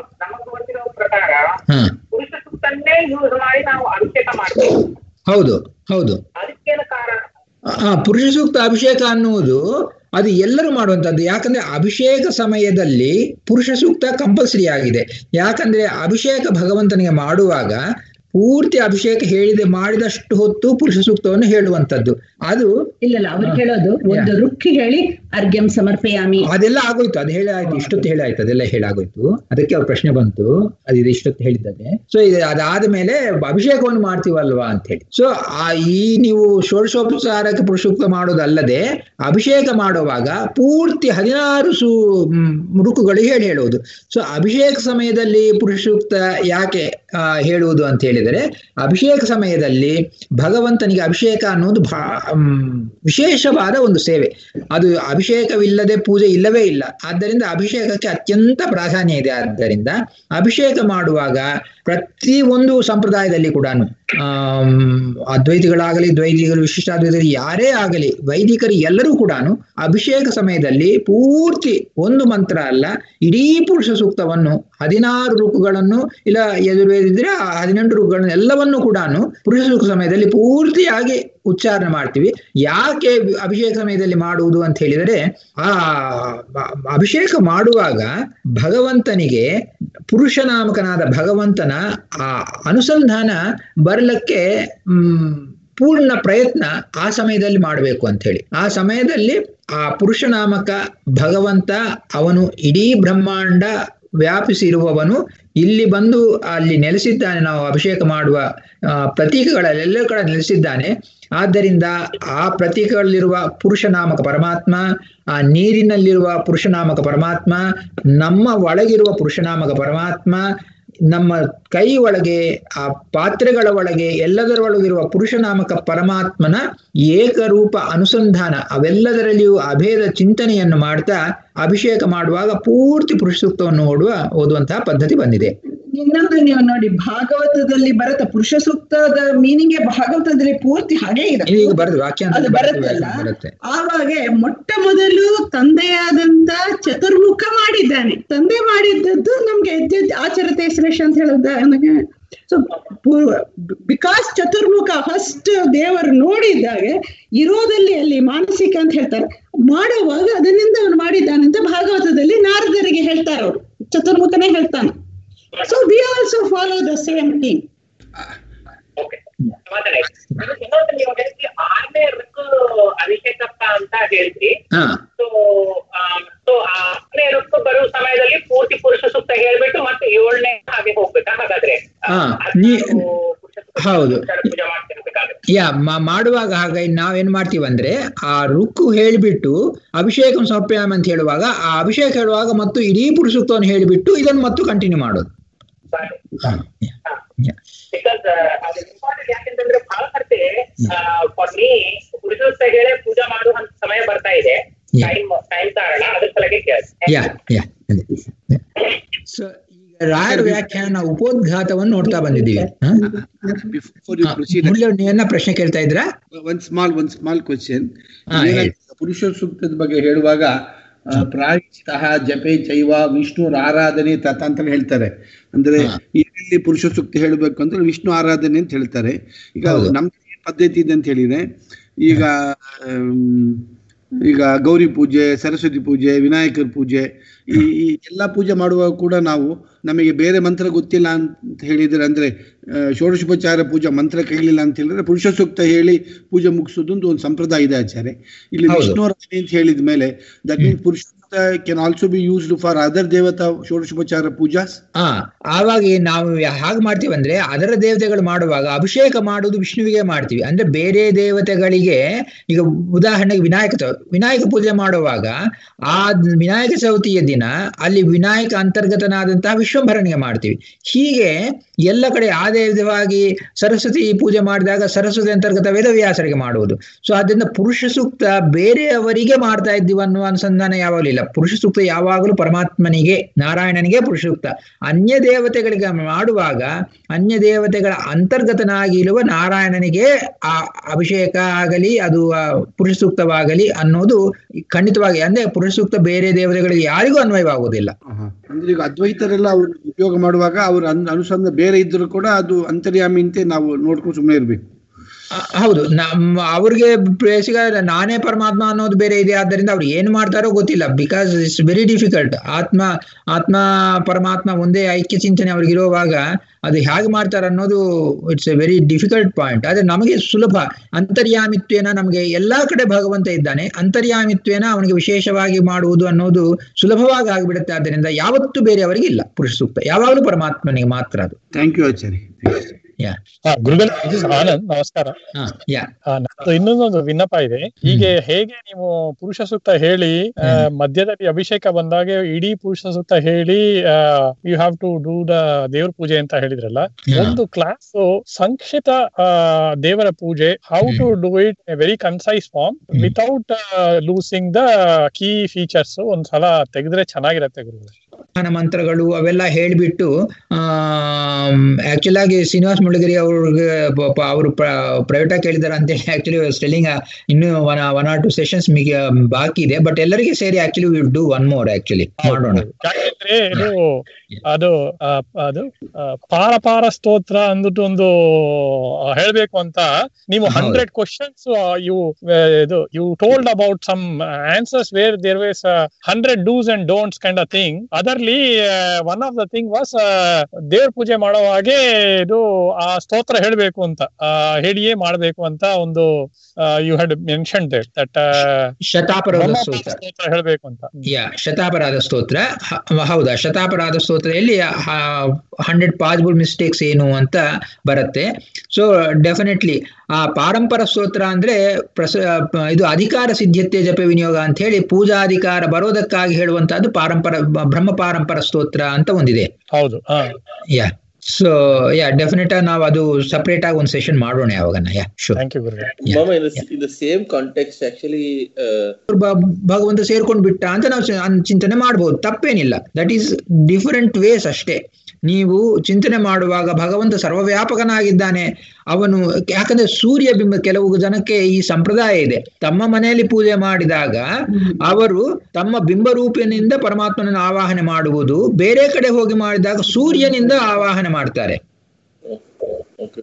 ಪ್ರಕಾರ ಹಾ ಪುರುಷ ಸೂಕ್ತನ್ನೇ ಯೂಸ್ ಮಾಡಿ ನಾವು ಅಭಿಷೇಕ ಮಾಡ್ಬೇಕು ಹೌದು ಹೌದು ಅದಕ್ಕೇನು ಕಾರಣ ಆ ಪುರುಷ ಸೂಕ್ತ ಅಭಿಷೇಕ ಅನ್ನುವುದು ಅದು ಎಲ್ಲರೂ ಮಾಡುವಂಥದ್ದು ಯಾಕಂದ್ರೆ ಅಭಿಷೇಕ ಸಮಯದಲ್ಲಿ ಪುರುಷ ಸೂಕ್ತ ಕಂಪಲ್ಸರಿ ಆಗಿದೆ ಯಾಕಂದ್ರೆ ಅಭಿಷೇಕ ಭಗವಂತನಿಗೆ ಮಾಡುವಾಗ ಪೂರ್ತಿ ಅಭಿಷೇಕ ಹೇಳಿದೆ ಮಾಡಿದಷ್ಟು ಹೊತ್ತು ಪುರುಷ ಸೂಕ್ತವನ್ನು ಹೇಳುವಂಥದ್ದು ಅದು ಇಲ್ಲ ಇಲ್ಲ ಅವ್ರು ಹೇಳೋದು ಒಂದು ರುಕ್ಕಿ ಹೇಳಿ ಅರ್ಘ್ಯಂ ಸಮರ್ಪಯಾಮಿ ಅದೆಲ್ಲ ಆಗೋಯ್ತು ಅದು ಹೇಳಿ ಆಯ್ತು ಇಷ್ಟೊತ್ತು ಹೇಳಿ ಆಯ್ತು ಅದೆಲ್ಲ ಹೇಳಾಗೋಯ್ತು ಅದಕ್ಕೆ ಅವ್ರ ಪ್ರಶ್ನೆ ಬಂತು ಅದು ಇದು ಇಷ್ಟೊತ್ತು ಹೇಳಿದ್ದಾನೆ ಸೊ ಇದು ಅದಾದ ಮೇಲೆ ಅಭಿಷೇಕವನ್ನು ಮಾಡ್ತೀವಲ್ವಾ ಅಂತ ಹೇಳಿ ಸೊ ಆ ಈ ನೀವು ಷೋಡಶೋಪಚಾರಕ್ಕೆ ಪುರುಷೋಕ್ತ ಮಾಡೋದಲ್ಲದೆ ಅಭಿಷೇಕ ಮಾಡುವಾಗ ಪೂರ್ತಿ ಹದಿನಾರು ಸು ರುಕುಗಳು ಹೇಳಿ ಹೇಳುವುದು ಸೊ ಅಭಿಷೇಕ ಸಮಯದಲ್ಲಿ ಪುರುಷ ಸೂಕ್ತ ಯಾಕೆ ಹೇಳುವುದು ಅಂತ ಹೇಳಿದರೆ ಅಭಿಷೇಕ ಸಮಯದಲ್ಲಿ ಭಗವಂತನಿಗೆ ಅಭಿಷೇಕ ಅನ್ನೋದು ಭಾ ವಿಶೇಷವಾದ ಒಂದು ಸೇವೆ ಅದು ಅಭಿಷೇಕವಿಲ್ಲದೆ ಪೂಜೆ ಇಲ್ಲವೇ ಇಲ್ಲ ಆದ್ದರಿಂದ ಅಭಿಷೇಕಕ್ಕೆ ಅತ್ಯಂತ ಪ್ರಾಧಾನ್ಯ ಇದೆ ಆದ್ದರಿಂದ ಅಭಿಷೇಕ ಮಾಡುವಾಗ ಪ್ರತಿ ಒಂದು ಸಂಪ್ರದಾಯದಲ್ಲಿ ಕೂಡ ಅದ್ವೈತಿಗಳಾಗಲಿ ದ್ವೈತಿಗಳು ವಿಶಿಷ್ಟಾದ್ವೈತಿಗಳು ಯಾರೇ ಆಗಲಿ ವೈದಿಕರು ಎಲ್ಲರೂ ಕೂಡ ಅಭಿಷೇಕ ಸಮಯದಲ್ಲಿ ಪೂರ್ತಿ ಒಂದು ಮಂತ್ರ ಅಲ್ಲ ಇಡೀ ಪುರುಷ ಸೂಕ್ತವನ್ನು ಹದಿನಾರು ರುಕುಗಳನ್ನು ಇಲ್ಲ ಎದುರುವೇದಿದ್ರೆ ಹದಿನೆಂಟು ರುಕುಗಳನ್ನು ಎಲ್ಲವನ್ನೂ ಕೂಡ ಪುರುಷ ಸೂಕ್ತ ಸಮಯದಲ್ಲಿ ಪೂರ್ತಿಯಾಗಿ ಉಚ್ಚಾರಣೆ ಮಾಡ್ತೀವಿ ಯಾಕೆ ಅಭಿಷೇಕ ಸಮಯದಲ್ಲಿ ಮಾಡುವುದು ಅಂತ ಹೇಳಿದರೆ ಆ ಅಭಿಷೇಕ ಮಾಡುವಾಗ ಭಗವಂತನಿಗೆ ಪುರುಷನಾಮಕನಾದ ಭಗವಂತನ ಆ ಅನುಸಂಧಾನ ಬರಲಿಕ್ಕೆ ಹ್ಮ್ ಪೂರ್ಣ ಪ್ರಯತ್ನ ಆ ಸಮಯದಲ್ಲಿ ಮಾಡಬೇಕು ಅಂತ ಹೇಳಿ ಆ ಸಮಯದಲ್ಲಿ ಆ ಪುರುಷನಾಮಕ ಭಗವಂತ ಅವನು ಇಡೀ ಬ್ರಹ್ಮಾಂಡ ವ್ಯಾಪಿಸಿರುವವನು ಇಲ್ಲಿ ಬಂದು ಅಲ್ಲಿ ನೆಲೆಸಿದ್ದಾನೆ ನಾವು ಅಭಿಷೇಕ ಮಾಡುವ ಪ್ರತೀಕಗಳಲ್ಲೆಲ್ಲ ಕಡೆ ನೆಲೆಸಿದ್ದಾನೆ ಆದ್ದರಿಂದ ಆ ಪ್ರತೀಕಗಳಲ್ಲಿರುವ ಪುರುಷನಾಮಕ ಪರಮಾತ್ಮ ಆ ನೀರಿನಲ್ಲಿರುವ ಪುರುಷನಾಮಕ ಪರಮಾತ್ಮ ನಮ್ಮ ಒಳಗಿರುವ ಪುರುಷನಾಮಕ ಪರಮಾತ್ಮ ನಮ್ಮ ಕೈ ಒಳಗೆ ಆ ಪಾತ್ರೆಗಳ ಒಳಗೆ ಎಲ್ಲದರ ಒಳಗಿರುವ ಪುರುಷನಾಮಕ ಪರಮಾತ್ಮನ ಏಕರೂಪ ಅನುಸಂಧಾನ ಅವೆಲ್ಲದರಲ್ಲಿಯೂ ಅಭೇದ ಚಿಂತನೆಯನ್ನು ಮಾಡ್ತಾ ಅಭಿಷೇಕ ಮಾಡುವಾಗ ಪೂರ್ತಿ ಪುರುಷ ಸೂಕ್ತವನ್ನು ಓಡುವ ಓದುವಂತಹ ಪದ್ಧತಿ ಬಂದಿದೆ ಇನ್ನೊಂದು ನೀವು ನೋಡಿ ಭಾಗವತದಲ್ಲಿ ಬರತ್ತ ಪುರುಷ ಸೂಕ್ತದ ಮೀನಿಂಗ್ ಭಾಗವತದಲ್ಲಿ ಪೂರ್ತಿ ಹಾಗೆ ಇದೆ ಇದು ಈಗ ಬರುತ್ತೆ ವಾಕ್ಯ ಅದು ಬರುತ್ತಲ್ಲ ಬರುತ್ತೆ ಆವಾಗ ಮೊಟ್ಟ ಮೊದಲು ತಂದೆಯಾದಂತ ಚತುರ್ಮುಖ ಮಾಡಿದ್ದಾನೆ ತಂದೆ ಮಾಡಿದ್ದದ್ದು ನಮ್ಗೆ ಎದ್ದ ಆಚರತೆ ಶ್ರೇಷ್ಠ ಅಂತ ಹೇಳದ ನನಗೆ ಸೊ ಬಿಕಾಸ್ ಚತುರ್ಮುಖ ಫಸ್ಟ್ ದೇವರು ನೋಡಿದಾಗ ಇರೋದಲ್ಲಿ ಅಲ್ಲಿ ಮಾನಸಿಕ ಅಂತ ಹೇಳ್ತಾರೆ ಮಾಡುವಾಗ ಅದನ್ನಿಂದ ಅವನು ಮಾಡಿದ್ದಾನೆ ಅಂತ ಭಾಗವತದಲ್ಲಿ ನಾರದರಿಗೆ ಹೇಳ್ತಾರೆ ಅವರು ಚತುರ್ಮುಖನೇ ಹೇಳ್ತಾನೆ so we also follow the same thing okay ಸಮಾಧಾನ ಆಯ್ತು. ಇದು ಇನ್ನೊಂದು ನೀವು ಹೇಳ್ತಿ ಆರನೇ ಋತು ಅಭಿಷೇಕಪ್ಪ ಅಂತ ಹೇಳ್ತಿ ಹಾ ಸೊ ಸೊ ಆರನೇ ಋತು ಬರುವ ಸಮಯದಲ್ಲಿ ಪೂರ್ತಿ ಪುರುಷ ಸೂಕ್ತ ಹೇಳ್ಬಿಟ್ಟು ಮತ್ತೆ ಏಳನೇ ಹಾಗೆ ಹೋಗ್ಬೇಕಾ ಹಾಗಾದ್ರೆ ಹಾ, ಅದು ನೀ- ಪುರುಷ ಸೂಕ್ತ ಹೌದು. ಪೂಜೆ ಮಾಡ್ತಿರ್ಬೇಕಾದ್ರೆ ಯಾ ಮಾ- ಮಾಡುವಾಗ ಹಾಗೆ ನಾವೇನ್ ಮಾಡ್ತೀವಂದ್ರೆ ಆ ರುಕ್ಕು ಹೇಳಿಬಿಟ್ಟು ಅಭಿಷೇಕ ಸಮರ್ಪಯಾಮ ಅಂತ ಹೇಳುವಾಗ ಆ ಅಭಿಷೇಕ ಹೇಳುವಾಗ ಮತ್ತು ಇಡೀ ಪುರುಷತ್ವವನ್ನು ಹೇಳಿಬಿಟ್ಟು ಇದನ್ನು ಮತ್ತು ಕಂಟಿನ್ಯೂ ಮಾಡೋದು ಹಾ, ಯಾ, ಯಾ. ಬಿಕಾಸ್ ಅದು ಇಂಪಾರ್ಟೆಂಟ್ ಯಾಕೆಂತಂದ್ರೆ ಬಹಳ ಸರ್ತಿ ಫಾರ್ ಮೀ ಪುರುಷ ಸೂಕ್ತ ಹೇಳಿ ಪೂಜಾ ಮಾಡುವಂತ ಸಮಯ ಬರ್ತಾ ಇದೆ Yeah. ಟೈಮ್ ಟೈಮ್ ಕಾರಣ ಅದ್ರ ಸಲಗೆ ಕೇಳ್ತೀನಿ ಯಾ ಯಾ ಅದೇ ಸೊ ಈಗ ರಾಯರ ವ್ಯಾಖ್ಯಾನ ಉಪೋದ್ಘಾತವನ್ನು ನೋಡ್ತಾ ಬಂದಿದ್ದೀವಿ ಹಾ? Before you ಹಾ, proceed, ಮುರಳಿ ನೀವೇನ ಪ್ರಶ್ನೆ ಕೇಳ್ತಾ ಇದ್ರಾ one small one small question. ಹಾ, ಹೇಳಿ. ಪುರುಷ ಸೂಕ್ತದ ಬಗ್ಗೆ ಹೇಳುವಾಗ ಆ, ಪ್ರಾಯಶ್ಚಿತ ಜಪೆ ಚೈವ ವಿಷ್ಣು ಆರಾಧನೆ ತತ ಅಂತ ಹೇಳ್ತಾರೆ ಅಂದ್ರೆ ಹಾ. ಎಲ್ಲಿ ಪುರುಷ ಸೂಕ್ತ ಹೇಳಬೇಕು ಅಂದ್ರೆ ವಿಷ್ಣು ಆರಾಧನೆ ಅಂತ ಹೇಳ್ತಾರೆ ಈಗ ಹೌದು. ನಮ್ಗೆ ಏನ್ ಪದ್ಧತಿ ಇದೆ ಅಂತ ಹೇಳಿದ್ರೆ ಈಗ ಆಮ್, ಈಗ ಗೌರಿ ಪೂಜೆ ಸರಸ್ವತಿ ಪೂಜೆ ವಿನಾಯಕರ ಪೂಜೆ ಈ ಈ ಎಲ್ಲ ಪೂಜೆ ಮಾಡುವಾಗ ಕೂಡ ನಾವು ನಮಗೆ ಬೇರೆ ಮಂತ್ರ ಗೊತ್ತಿಲ್ಲ ಅಂತ ಹೇಳಿದ್ರೆ ಅಂದ್ರೆ ಆ, ಷೋಡಶೋಪಚಾರ ಪೂಜಾ ಮಂತ್ರ ಕೈಲಿಲ್ಲ ಅಂತ ಹೇಳಿದ್ರೆ ಪುರುಷ ಸೂಕ್ತ ಹೇಳಿ ಪೂಜೆ ಮುಗಿಸೋದು ಅಂತ ಒಂದು ಸಂಪ್ರದಾಯ ಇದೆ ಆಚಾರ್ಯ ಇಲ್ಲಿ ಹೌದು. ವಿಷ್ಣು ಆರಾಧನೆ ಅಂತ ಹೇಳಿದ ಮೇಲೆ that means Purusha Sukta can also be used for other ದೇವತಾ ಷೋಡಶೋಪಚಾರ ಪೂಜಾಸ್ ಹಾ ಆವಾಗ ಈ ನಾವು ಹಾಗೆ ಮಾಡ್ತೀವಿ ಅಂದ್ರೆ ಅದರ ದೇವತೆಗಳು ಮಾಡುವಾಗ ಅಭಿಷೇಕ ಮಾಡುವುದು ವಿಷ್ಣುವಿಗೆ ಮಾಡ್ತೀವಿ ಅಂದ್ರೆ ಬೇರೆ ದೇವತೆಗಳಿಗೆ ಈಗ ಉದಾಹರಣೆಗೆ ವಿನಾಯಕ ಚೌ- ವಿನಾಯಕ ಪೂಜೆ ಮಾಡುವಾಗ ಆ ವಿನಾಯಕ ಚೌತಿಯ ದಿನ ಅಲ್ಲಿ ವಿನಾಯಕ ಅಂತರ್ಗತನಾದಂತಹ ವಿಶ್ವಂಭರಣಿಗೆ ಮಾಡ್ತೀವಿ ಹೀಗೆ ಎಲ್ಲ ಕಡೆ ಆದೇ ವಿಧವಾಗಿ ಸರಸ್ವತಿ ಪೂಜೆ ಮಾಡಿದಾಗ ಸರಸ್ವತಿ ಅಂತರ್ಗತ ವೇದವ್ಯಾಸರಿಗೆ ಮಾಡುವುದು ಸೊ ಅದರಿಂದ ಪುರುಷ ಸೂಕ್ತ ಬೇರೆಯವರಿಗೆ ಮಾಡ್ತಾ ಇದ್ದೀವಿ ಅನ್ನುವ ಅನುಸಂಧಾನ ಯಾವಾಗಲೂ ಇಲ್ಲ ಪುರುಷ ಸೂಕ್ತ ಯಾವಾಗಲೂ ಪರಮಾತ್ಮನಿಗೆ ನಾರಾಯಣನಿಗೆ ಪುರುಷ ಸೂಕ್ತ ಅನ್ಯ ದೇವತೆಗಳಿಗೆ ಮಾಡುವಾಗ ಅನ್ಯ ದೇವತೆಗಳ ಅಂತರ್ಗತನಾಗಿ ಇರುವ ನಾರಾಯಣನಿಗೆ ಆ ಅಭಿಷೇಕ ಆಗಲಿ ಅದು ಆ ಪುರುಷ ಸೂಕ್ತವಾಗಲಿ ಅನ್ನೋದು ಖಂಡಿತವಾಗಿ ಅಂದ್ರೆ ಪುರುಷ ಸೂಕ್ತ ಬೇರೆ ದೇವತೆಗಳಿಗೆ ಯಾರಿಗೂ ಅನ್ವಯವಾಗುವುದಿಲ್ಲ ಅಂದ್ರೆ ಈಗ ಅದ್ವೈತರೆಲ್ಲ ಅವ್ರು ಉಪಯೋಗ ಮಾಡುವಾಗ ಅವ್ರ ಅನ್- ಅನುಸಂಧಾನ ಬೇರೆ ಇದ್ರೂ ಕೂಡ ಅದು ಅಂತರ್ಯಾಮಿ ಅಂತ ನಾವು ನೋಡ್ಕೊಂಡು ಸುಮ್ಮನೆ ಇರ್ಬೇಕು ಆ, ಹೌದು ನಮ್ಮ ಅವ್ರಿಗೆ ಬೇಸಿಗ ನಾನೇ ಪರಮಾತ್ಮ ಅನ್ನೋದು ಬೇರೆ ಇದೆ ಆದ್ದರಿಂದ ಅವ್ರು ಏನು ಮಾಡ್ತಾರೋ ಗೊತ್ತಿಲ್ಲ ಬಿಕಾಸ್ ಇಟ್ಸ್ ವೆರಿ ಡಿಫಿಕಲ್ಟ್ ಆತ್ಮ ಆತ್ಮ ಪರಮಾತ್ಮ ಒಂದೇ ಐಕ್ಯ ಚಿಂತನೆ ಅವ್ರಿಗೆ ಇರುವಾಗ ಅದು ಹೇಗೆ ಮಾಡ್ತಾರೆ ಅನ್ನೋದು it's a very difficult point ಆದ್ರೆ ನಮಗೆ ಸುಲಭ ಅಂತರ್ಯಾಮಿತ್ವೇನ ನಮಗೆ ಎಲ್ಲಾ ಕಡೆ ಭಗವಂತ ಇದ್ದಾನೆ ಅಂತರ್ಯಾಮಿತ್ವೇನ ಅವನಿಗೆ ವಿಶೇಷವಾಗಿ ಮಾಡುವುದು ಅನ್ನೋದು ಸುಲಭವಾಗಿ ಆಗಿಬಿಡುತ್ತೆ ಆದ್ದರಿಂದ ಯಾವತ್ತೂ ಬೇರೆಯವರಿಗೆ ಇಲ್ಲ ಪುರುಷ ಸೂಕ್ತ ಯಾವಾಗಲೂ ಪರಮಾತ್ಮನಿಗೆ ಮಾತ್ರ ಅದು ಥ್ಯಾಂಕ್ ಯು ಆಚಾರ್ಯ ಯಾ ಹಾ ಗುರುಗಳು this is ಆನಂದ್ ನಮಸ್ಕಾರ ಹಾ ಯಾ ಆ, ನಂದು ಇನ್ನೊಂದೊಂದು ವಿನ್ನಪ ಇದೆ ಹೀಗೆ ಹೇಗೆ ನೀವು ಪುರುಷ ಸೂಕ್ತ ಹೇಳಿ ಆ, ಮಧ್ಯದಲ್ಲಿ ಅಭಿಷೇಕ ಬಂದಾಗ ಇಡೀ ಪುರುಷ ಸೂಕ್ತ ಹೇಳಿ you have to do the ದೇವ್ರ ಪೂಜೆ ಅಂತ ಹೇಳಿದ್ರಲ್ಲ Yeah. ಒಂದು ಕ್ಲಾಸ್ ಸಂಕ್ಷಿಪ್ತ ಆ, ದೇವರ ಪೂಜೆ how to do it very concise form without losing the key features ಒಂದ್ಸಲ ತೆಗೆದ್ರೆ ಚೆನ್ನಾಗಿರತ್ತೆ ಗುರುಗಳೇ ಧ್ಯಾನ ಮಂತ್ರಗಳು ಅವೆಲ್ಲ ಹೇಳಿಬಿಟ್ಟು ಆಕ್ಚುಲ್ ಆಗಿ ಶ್ರೀನಿವಾಸ್ ಮುಳ್ಳಗಿರಿ ಅವ್ರಿಗೆ ಪಾಪ ಅವರು ಪ್ರೈವೇಟ್ ಆಗಿ ಕೇಳಿದಾರೆ ಅಂತ ಆಕ್ಚುಲಿ ಸ್ಟೆಲ್ಲಿಂಗ್ ಇನ್ನು one one or two sessions ಮಿಗೆ ಬಾಕಿ ಇದೆ ಬಟ್ ಎಲ್ಲರಿಗೆ ಸೇರಿ actually will do one more actually ಮಾಡೋಣ ಯಾಕೆಂದ್ರೆ ಇದು ಅದು ಆ, ಅದು ಆ, ಪಾರ ಪಾರ ಸ್ತೋತ್ರ ಅಂದ್ಬಿಟ್ಟು ಒಂದು ಆ, ಹೇಳ್ಬೇಕು ಅಂತ ನೀವು ಹೌದು. ಹಂಡ್ರೆಡ್ ಕ್ವಶನ್ಸ್ ಯು ಇದು you told about some answers where there was hundred dos and don'ts kind of thing ಅದರಲ್ಲಿ one of the thing was ದೇವ್ರ ಪೂಜೆ ಮಾಡೋ ಹಾಗೆ ಇದು ಆ ಸ್ತೋತ್ರ ಹೇಳ್ಬೇಕು ಅಂತ ಆ, ಹೇಳಿಯೇ ಮಾಡ್ಬೇಕು ಅಂತ ಒಂದು you had mention that Shataparadha Stotra Stotra ಹೇಳ್ಬೇಕು ಅಂತ ಯಾ ಶತಾಪರಾಧ ಸ್ತೋತ್ರ ಹ- ಹೌದಾ ಶತಾಪರಾಧ ಸ್ತೋತ್ರದಲ್ಲಿ ಹಂಡ್ರೆಡ್ ಪಾಸಿಬಲ್ ಮಿಸ್ಟೇಕ್ಸ್ ಏನು ಅಂತ ಬರುತ್ತೆ ಸೊ ಡೆಫಿನೆಟ್ಲಿ ಆ ಪಾರಂಪರ ಸ್ತೋತ್ರ ಅಂದ್ರೆ ಪ್ರಸ ಪ- ಇದು ಅಧಿಕಾರ ಸಿದ್ಧತೆ ಜಪ ವಿನಿಯೋಗ ಅಂತ ಹೇಳಿ ಪೂಜಾಧಿಕಾರ ಬರೋದಕ್ಕಾಗಿ ಹೇಳುವಂತಹದ್ದು ಪಾರಂಪರ ಬ- ಬ್ರಹ್ಮ ಪಾರಂಪರ ಸ್ತೋತ್ರ ಅಂತ ಒಂದಿದೆ ಹೌದು ಹಾ ಯಾ ಸೊ ಯಾ ಡೆಫಿನೆಟ್ ನಾವು ಅದು ಸಪರೇಟ್ ಆಗಿ ಒಂದು ಸೆಷನ್ ಮಾಡೋಣ ಯಾವಾಗನ ಯಾ ಶೂರ್ ಥ್ಯಾಂಕ್ ಯು ಗುರುಗಳೇ Mama, in the, in the same context, actually, uh, ಭಗವಂತ ಸೇರ್ಕೊಂಡು ಬಿಟ್ಟ ಅಂತ ನಾವು ಚಿ- ಅನ್- ಚಿಂತನೆ ಮಾಡಬಹುದು ತಪ್ಪೇನಿಲ್ಲ ದಟ್ ಈಸ್ ಡಿಫರೆಂಟ್ ವೇಸ್ ಅಷ್ಟೇ ನೀವು ಚಿಂತನೆ ಮಾಡುವಾಗ ಭಗವಂತ ಸರ್ವವ್ಯಾಪಕನಾಗಿದ್ದಾನೆ ಅವನು ಯಾಕಂದ್ರೆ ಸೂರ್ಯ ಬಿಂಬ ಕೆಲವು ಜನಕ್ಕೆ ಈ ಸಂಪ್ರದಾಯ ಇದೆ ತಮ್ಮ ಮನೆಯಲ್ಲಿ ಪೂಜೆ ಮಾಡಿದಾಗ ಅವರು ತಮ್ಮ ಬಿಂಬರೂಪಿನಿಂದ ಪರಮಾತ್ಮನನ್ನು ಆವಾಹನೆ ಮಾಡುವುದು ಬೇರೆ ಕಡೆ ಹೋಗಿ ಮಾಡಿದಾಗ ಸೂರ್ಯನಿಂದ ಆವಾಹನೆ ಮಾಡ್ತಾರೆ okay.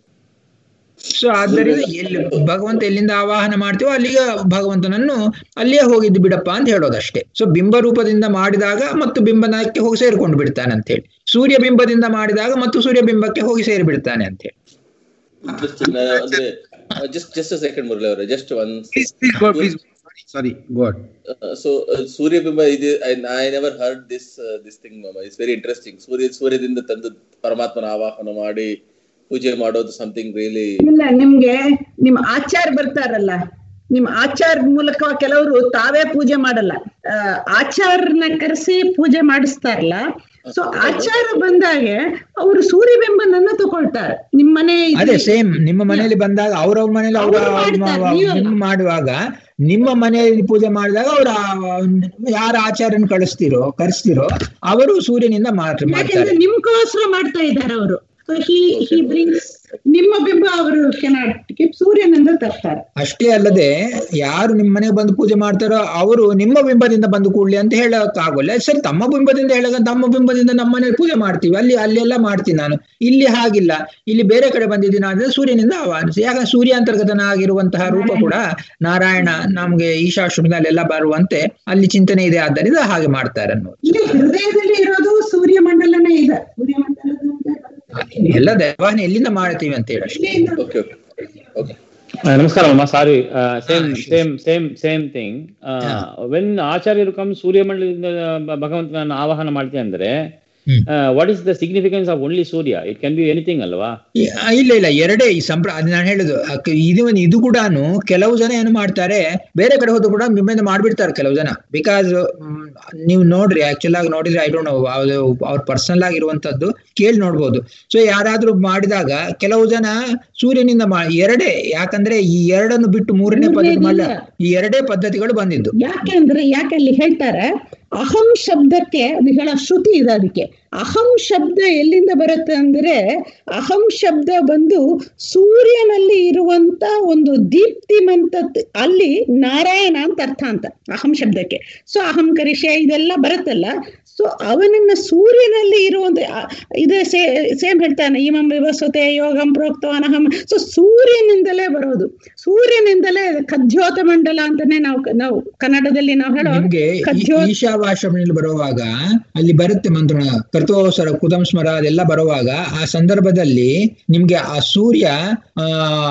ಸೊ ಆದ್ದರಿಂದ ಎಲ್ಲಿ ಭಗವಂತ ಎಲ್ಲಿಂದ ಆವಾಹನ ಮಾಡ್ತೀವೋ ಅಲ್ಲಿಗೆ ಭಗವಂತನನ್ನು ಅಲ್ಲಿಯೇ ಹೋಗಿದ್ದು ಬಿಡಪ್ಪ ಅಂತ ಹೇಳೋದಷ್ಟೇ ಸೊ ಬಿಂಬ ರೂಪದಿಂದ ಮಾಡಿದಾಗ ಮತ್ತು ಬಿಂಬನಕ್ಕೆ ಹೋಗಿ ಸೇರ್ಕೊಂಡು ಬಿಡ್ತಾನೆ ಅಂತ ಹೇಳಿ ಸೂರ್ಯ ಬಿಂಬದಿಂದ ಮಾಡಿದಾಗ ಮತ್ತು ಸೂರ್ಯ ಬಿಂಬಕ್ಕೆ ಹೋಗಿ ಸೇರಿ ಬಿಡ್ತಾನೆ ಅಂತ ಹೇಳಿ Just, uh, ಅಂದ್ರೆ, uh, just, just a second, Murali ಅವರೇ, just one. Please please go please sorry ಗೋಡ್ Uh, so, uh, ಸೂರ್ಯಬಿಂಬ ಇದೆ I, I never heard this, uh, this thing, Mama. It's very interesting. ಸೂರ್ಯ ಸೂರ್ಯದಿಂದ ತಂದು ಪರಮಾತ್ಮನ ಆವಾಹನ ಮಾಡಿ ಪೂಜೆ ಮಾಡೋದು ಸಮಥಿಂಗ್ ರಿಯಲಿ ಇಲ್ಲ ನಿಮ್ಗೆ ನಿಮ್ ಆಚಾರ ಬರ್ತಾರಲ್ಲ ನಿಮ್ ಆಚಾರ ಮೂಲಕ ಕೆಲವರು ತಾವೇ ಪೂಜೆ ಮಾಡಲ್ಲ ಆ, ಆಚಾರ್ನ ಕರೆಸಿ ಪೂಜೆ ಮಾಡಿಸ್ತಾರಲ್ಲ ಸೊ ಆಚಾರ ಬಂದಾಗೆ ಅವರು ಸೂರ್ಯಬಿಂಬನನ್ನ ತಗೊಳ್ತಾರೆ ನಿಮ್ ಮನೆ ಇದು- ಅದೇ ಸೇಮ್ ನಿಮ್ಮ ಮನೆಯಲ್ಲಿ ಬಂದಾಗ ಅವ್ರವ್ರ ಮನೇಲಿ ಅವ್ರ ಅವ್ರು ಮಾಡ್ತಾರೆ, ನೀವಲ್ಲ. ನಿಮ್ಮ ಮಾಡುವಾಗ ನಿಮ್ಮ ಮನೆಯಲ್ಲಿ ಪೂಜೆ ಮಾಡಿದಾಗ ಅವ್ರ ಯಾರ ಆಚಾರ್ಯನ ಕಳಿಸ್ತಿರೋ ಕರೆಸ್ತಿರೋ ಅವರು ಸೂರ್ಯನಿಂದ ಮಾತ್ರ ಮಾಡ್ತಾರೆ ಯಾಕಂದ್ರೆ ನಿಮ್ಗೋಸ್ಕರ ಮಾಡ್ತಾ ಇದ್ದಾರೆ ಅವರು ಹಿ ಹಿ ಬ್ರಿಂಗ್ಸ್ ನಿಮ್ಮ ಬಿಂಬ ಅವರು ಕೆನಾಟ್ ಸೂರ್ಯನಿಂದ ತರ್ತಾರೆ ಅಷ್ಟೇ ಅಲ್ಲದೆ ಯಾರು ನಿಮ್ಮ ಮನೆಗೆ ಬಂದು ಪೂಜೆ ಮಾಡ್ತಾರೋ ಅವರು ನಿಮ್ಮ ಬಿಂಬದಿಂದ ಬಂದು ಕೂಡ್ಲಿ ಅಂತ ಹೇಳಕ್ ಆಗೋಲ್ಲ ಸರಿ ತಮ್ಮ ಬಿಂಬದಿಂದ ಹೇಳಕ ತಮ್ಮ ಬಿಂಬದಿಂದ ನಮ್ಮ ಮನೇಲಿ ಪೂಜೆ ಮಾಡ್ತೀವಿ ಅಲ್ಲಿ ಅಲ್ಲೆಲ್ಲ ಮಾಡ್ತೀನಿ ನಾನು ಇಲ್ಲಿ ಹಾಗಿಲ್ಲ ಇಲ್ಲಿ ಬೇರೆ ಕಡೆ ಬಂದಿದ್ದೀನಿ ಅಂದ್ರೆ ಸೂರ್ಯನಿಂದ ಆಹ್ವಾನಿಸಿ ಯಾಕಂದ್ರೆ ಸೂರ್ಯ ಅಂತರ್ಗತನಾಗಿರುವಂತಹ ರೂಪ ಕೂಡ ನಾರಾಯಣ ನಮ್ಗೆ ಈಶಾಶ್ರಮದಲ್ಲೆಲ್ಲ ಬರುವಂತೆ ಅಲ್ಲಿ ಚಿಂತನೆ ಇದೆ ಆದ್ದರಿಂದ ಹಾಗೆ ಮಾಡ್ತಾರೆ ಅನ್ನೋದು ಇಲ್ಲಿ ಹೃದಯದಲ್ಲಿ ಇರೋದು ಸೂರ್ಯಮಂಡಲನೇ ಇದೆ ಸೂರ್ಯಮಂಡಲದಿಂದ ಎಲ್ಲ ದೇವಾಹನೆ ಎಲ್ಲಿಂದ ಮಾಡ್ತೀವಿ ಅಂತ ಹೇಳಿ ಅಷ್ಟೇ ಇಲ್ಲಿಂದ okay okay Uh, Namaskar, Mama. Sorry. Uh, same, Ah, sure, same, same, same thing. Uh, when ಆಚಾರ್ಯರು ಕಮ್ ಸೂರ್ಯಮಂಡಲದಿಂದ ಭ- ಭಗವಂತನ ಆವಾಹನ ಮಾಡ್ತೀವಿ ಅಂದ್ರೆ hmm. What is the significance of only Surya it can be anything ಅಲ್ವಾ ಈ- ಆ, ಇಲ್ಲ ಇಲ್ಲ ಎರಡೇ ಈ ಸಂಪ್ರ ಅದು ನಾನು ಹೇಳುದು ಅಕ್- ಇದು ಇದು ಕೂಡ ಕೆಲವು ಜನ ಏನು ಮಾಡ್ತಾರೆ ಬೇರೆ ಕಡೆ ಹೋದ್ರು ಕೂಡ ಬಿಂಬದಿಂದ ಮಾಡ್ಬಿಡ್ತಾರೆ ಕೆಲವು ಜನ ಬಿಕಾಸ್ ನೀವು ನೋಡ್ರಿ ಆಕ್ಚುಲ್ ಆಗಿ ನೋಡಿದ್ರೆ ಐ ಡೋಂಟ್ ನೋ ಅವ್ರ ಪರ್ಸನಲ್ ಆಗಿರುವಂತದ್ದು ಕೇಳಿ ನೋಡ್ಬೋದು ಸೊ ಯಾರಾದ್ರೂ ಮಾಡಿದಾಗ ಕೆಲವು ಜನ ಸೂರ್ಯನಿಂದ ಮಾ ಎರಡೇ ಯಾಕಂದ್ರೆ ಈ ಎರಡನ್ನು ಬಿಟ್ಟು ಮೂರನೇ ಪದ್ಧತಿ ಮಾಡಲ್ಲ ಈ ಎರಡೇ ಪದ್ಧತಿಗಳು ಬಂದಿದ್ದು ಯಾಕೆಂದ್ರೆ ಯಾಕೆ ಅಲ್ಲಿ ಹೇಳ್ತಾರೆ ಅಹಂ ಶಬ್ದಕ್ಕೆ ಅದು ಹೇಳೋ ಶ್ರುತಿ ಇದೆ ಅದಕ್ಕೆ ಅಹಂ ಶಬ್ದ ಎಲ್ಲಿಂದ ಬರುತ್ತೆ ಅಂದ್ರೆ ಅಹಂ ಶಬ್ದ ಬಂದು ಸೂರ್ಯನಲ್ಲಿ ಇರುವಂತ ಒಂದು ದೀಪ್ತಿಮಂತ ಅಲ್ಲಿ ನಾರಾಯಣ ಅಂತ ಅರ್ಥ ಅಂತ ಅಹಂ ಶಬ್ದಕ್ಕೆ ಸೊ ಅಹಂ ಕರಿಷೆ ಇದೆಲ್ಲ ಬರುತ್ತಲ್ಲ ಸೊ ಅವನನ್ನ ಸೂರ್ಯನಲ್ಲಿ ಇರುವಂತ ಆ- ಇದೇ ಸೇಮ್ ಹೇಳ್ತಾನೆ ಇಮಂ ವಿವಸ್ವತೆ ಯೋಗಂ ಪ್ರೋಕ್ತವಾನಹಂ ಸೊ ಸೂರ್ಯನಿಂದಲೇ ಬರೋದು ಸೂರ್ಯನಿಂದಲೇ ಖದ್ಯೋತ ಮಂಡಲ ಅಂತಾನೆ ನಾವು ನಾವು ಕನ್ನಡದಲ್ಲಿ ನಾವು ಹೇಳೋ ನಿಮ್ಗೆ ಈ- ಖದ್ಯೋ ಈಶಾವಾಶ್ರಮದಲ್ಲಿ ಬರುವಾಗ ಅಲ್ಲಿ ಬರುತ್ತೆ ಮಂತ್ರ ಕರ್ತೋಸರ ಕುತಂ ಸ್ಮರ ಅದೆಲ್ಲ ಬರುವಾಗ ಆ ಸಂದರ್ಭದಲ್ಲಿ ನಿಮ್ಗೆ ಆ ಸೂರ್ಯ ಆ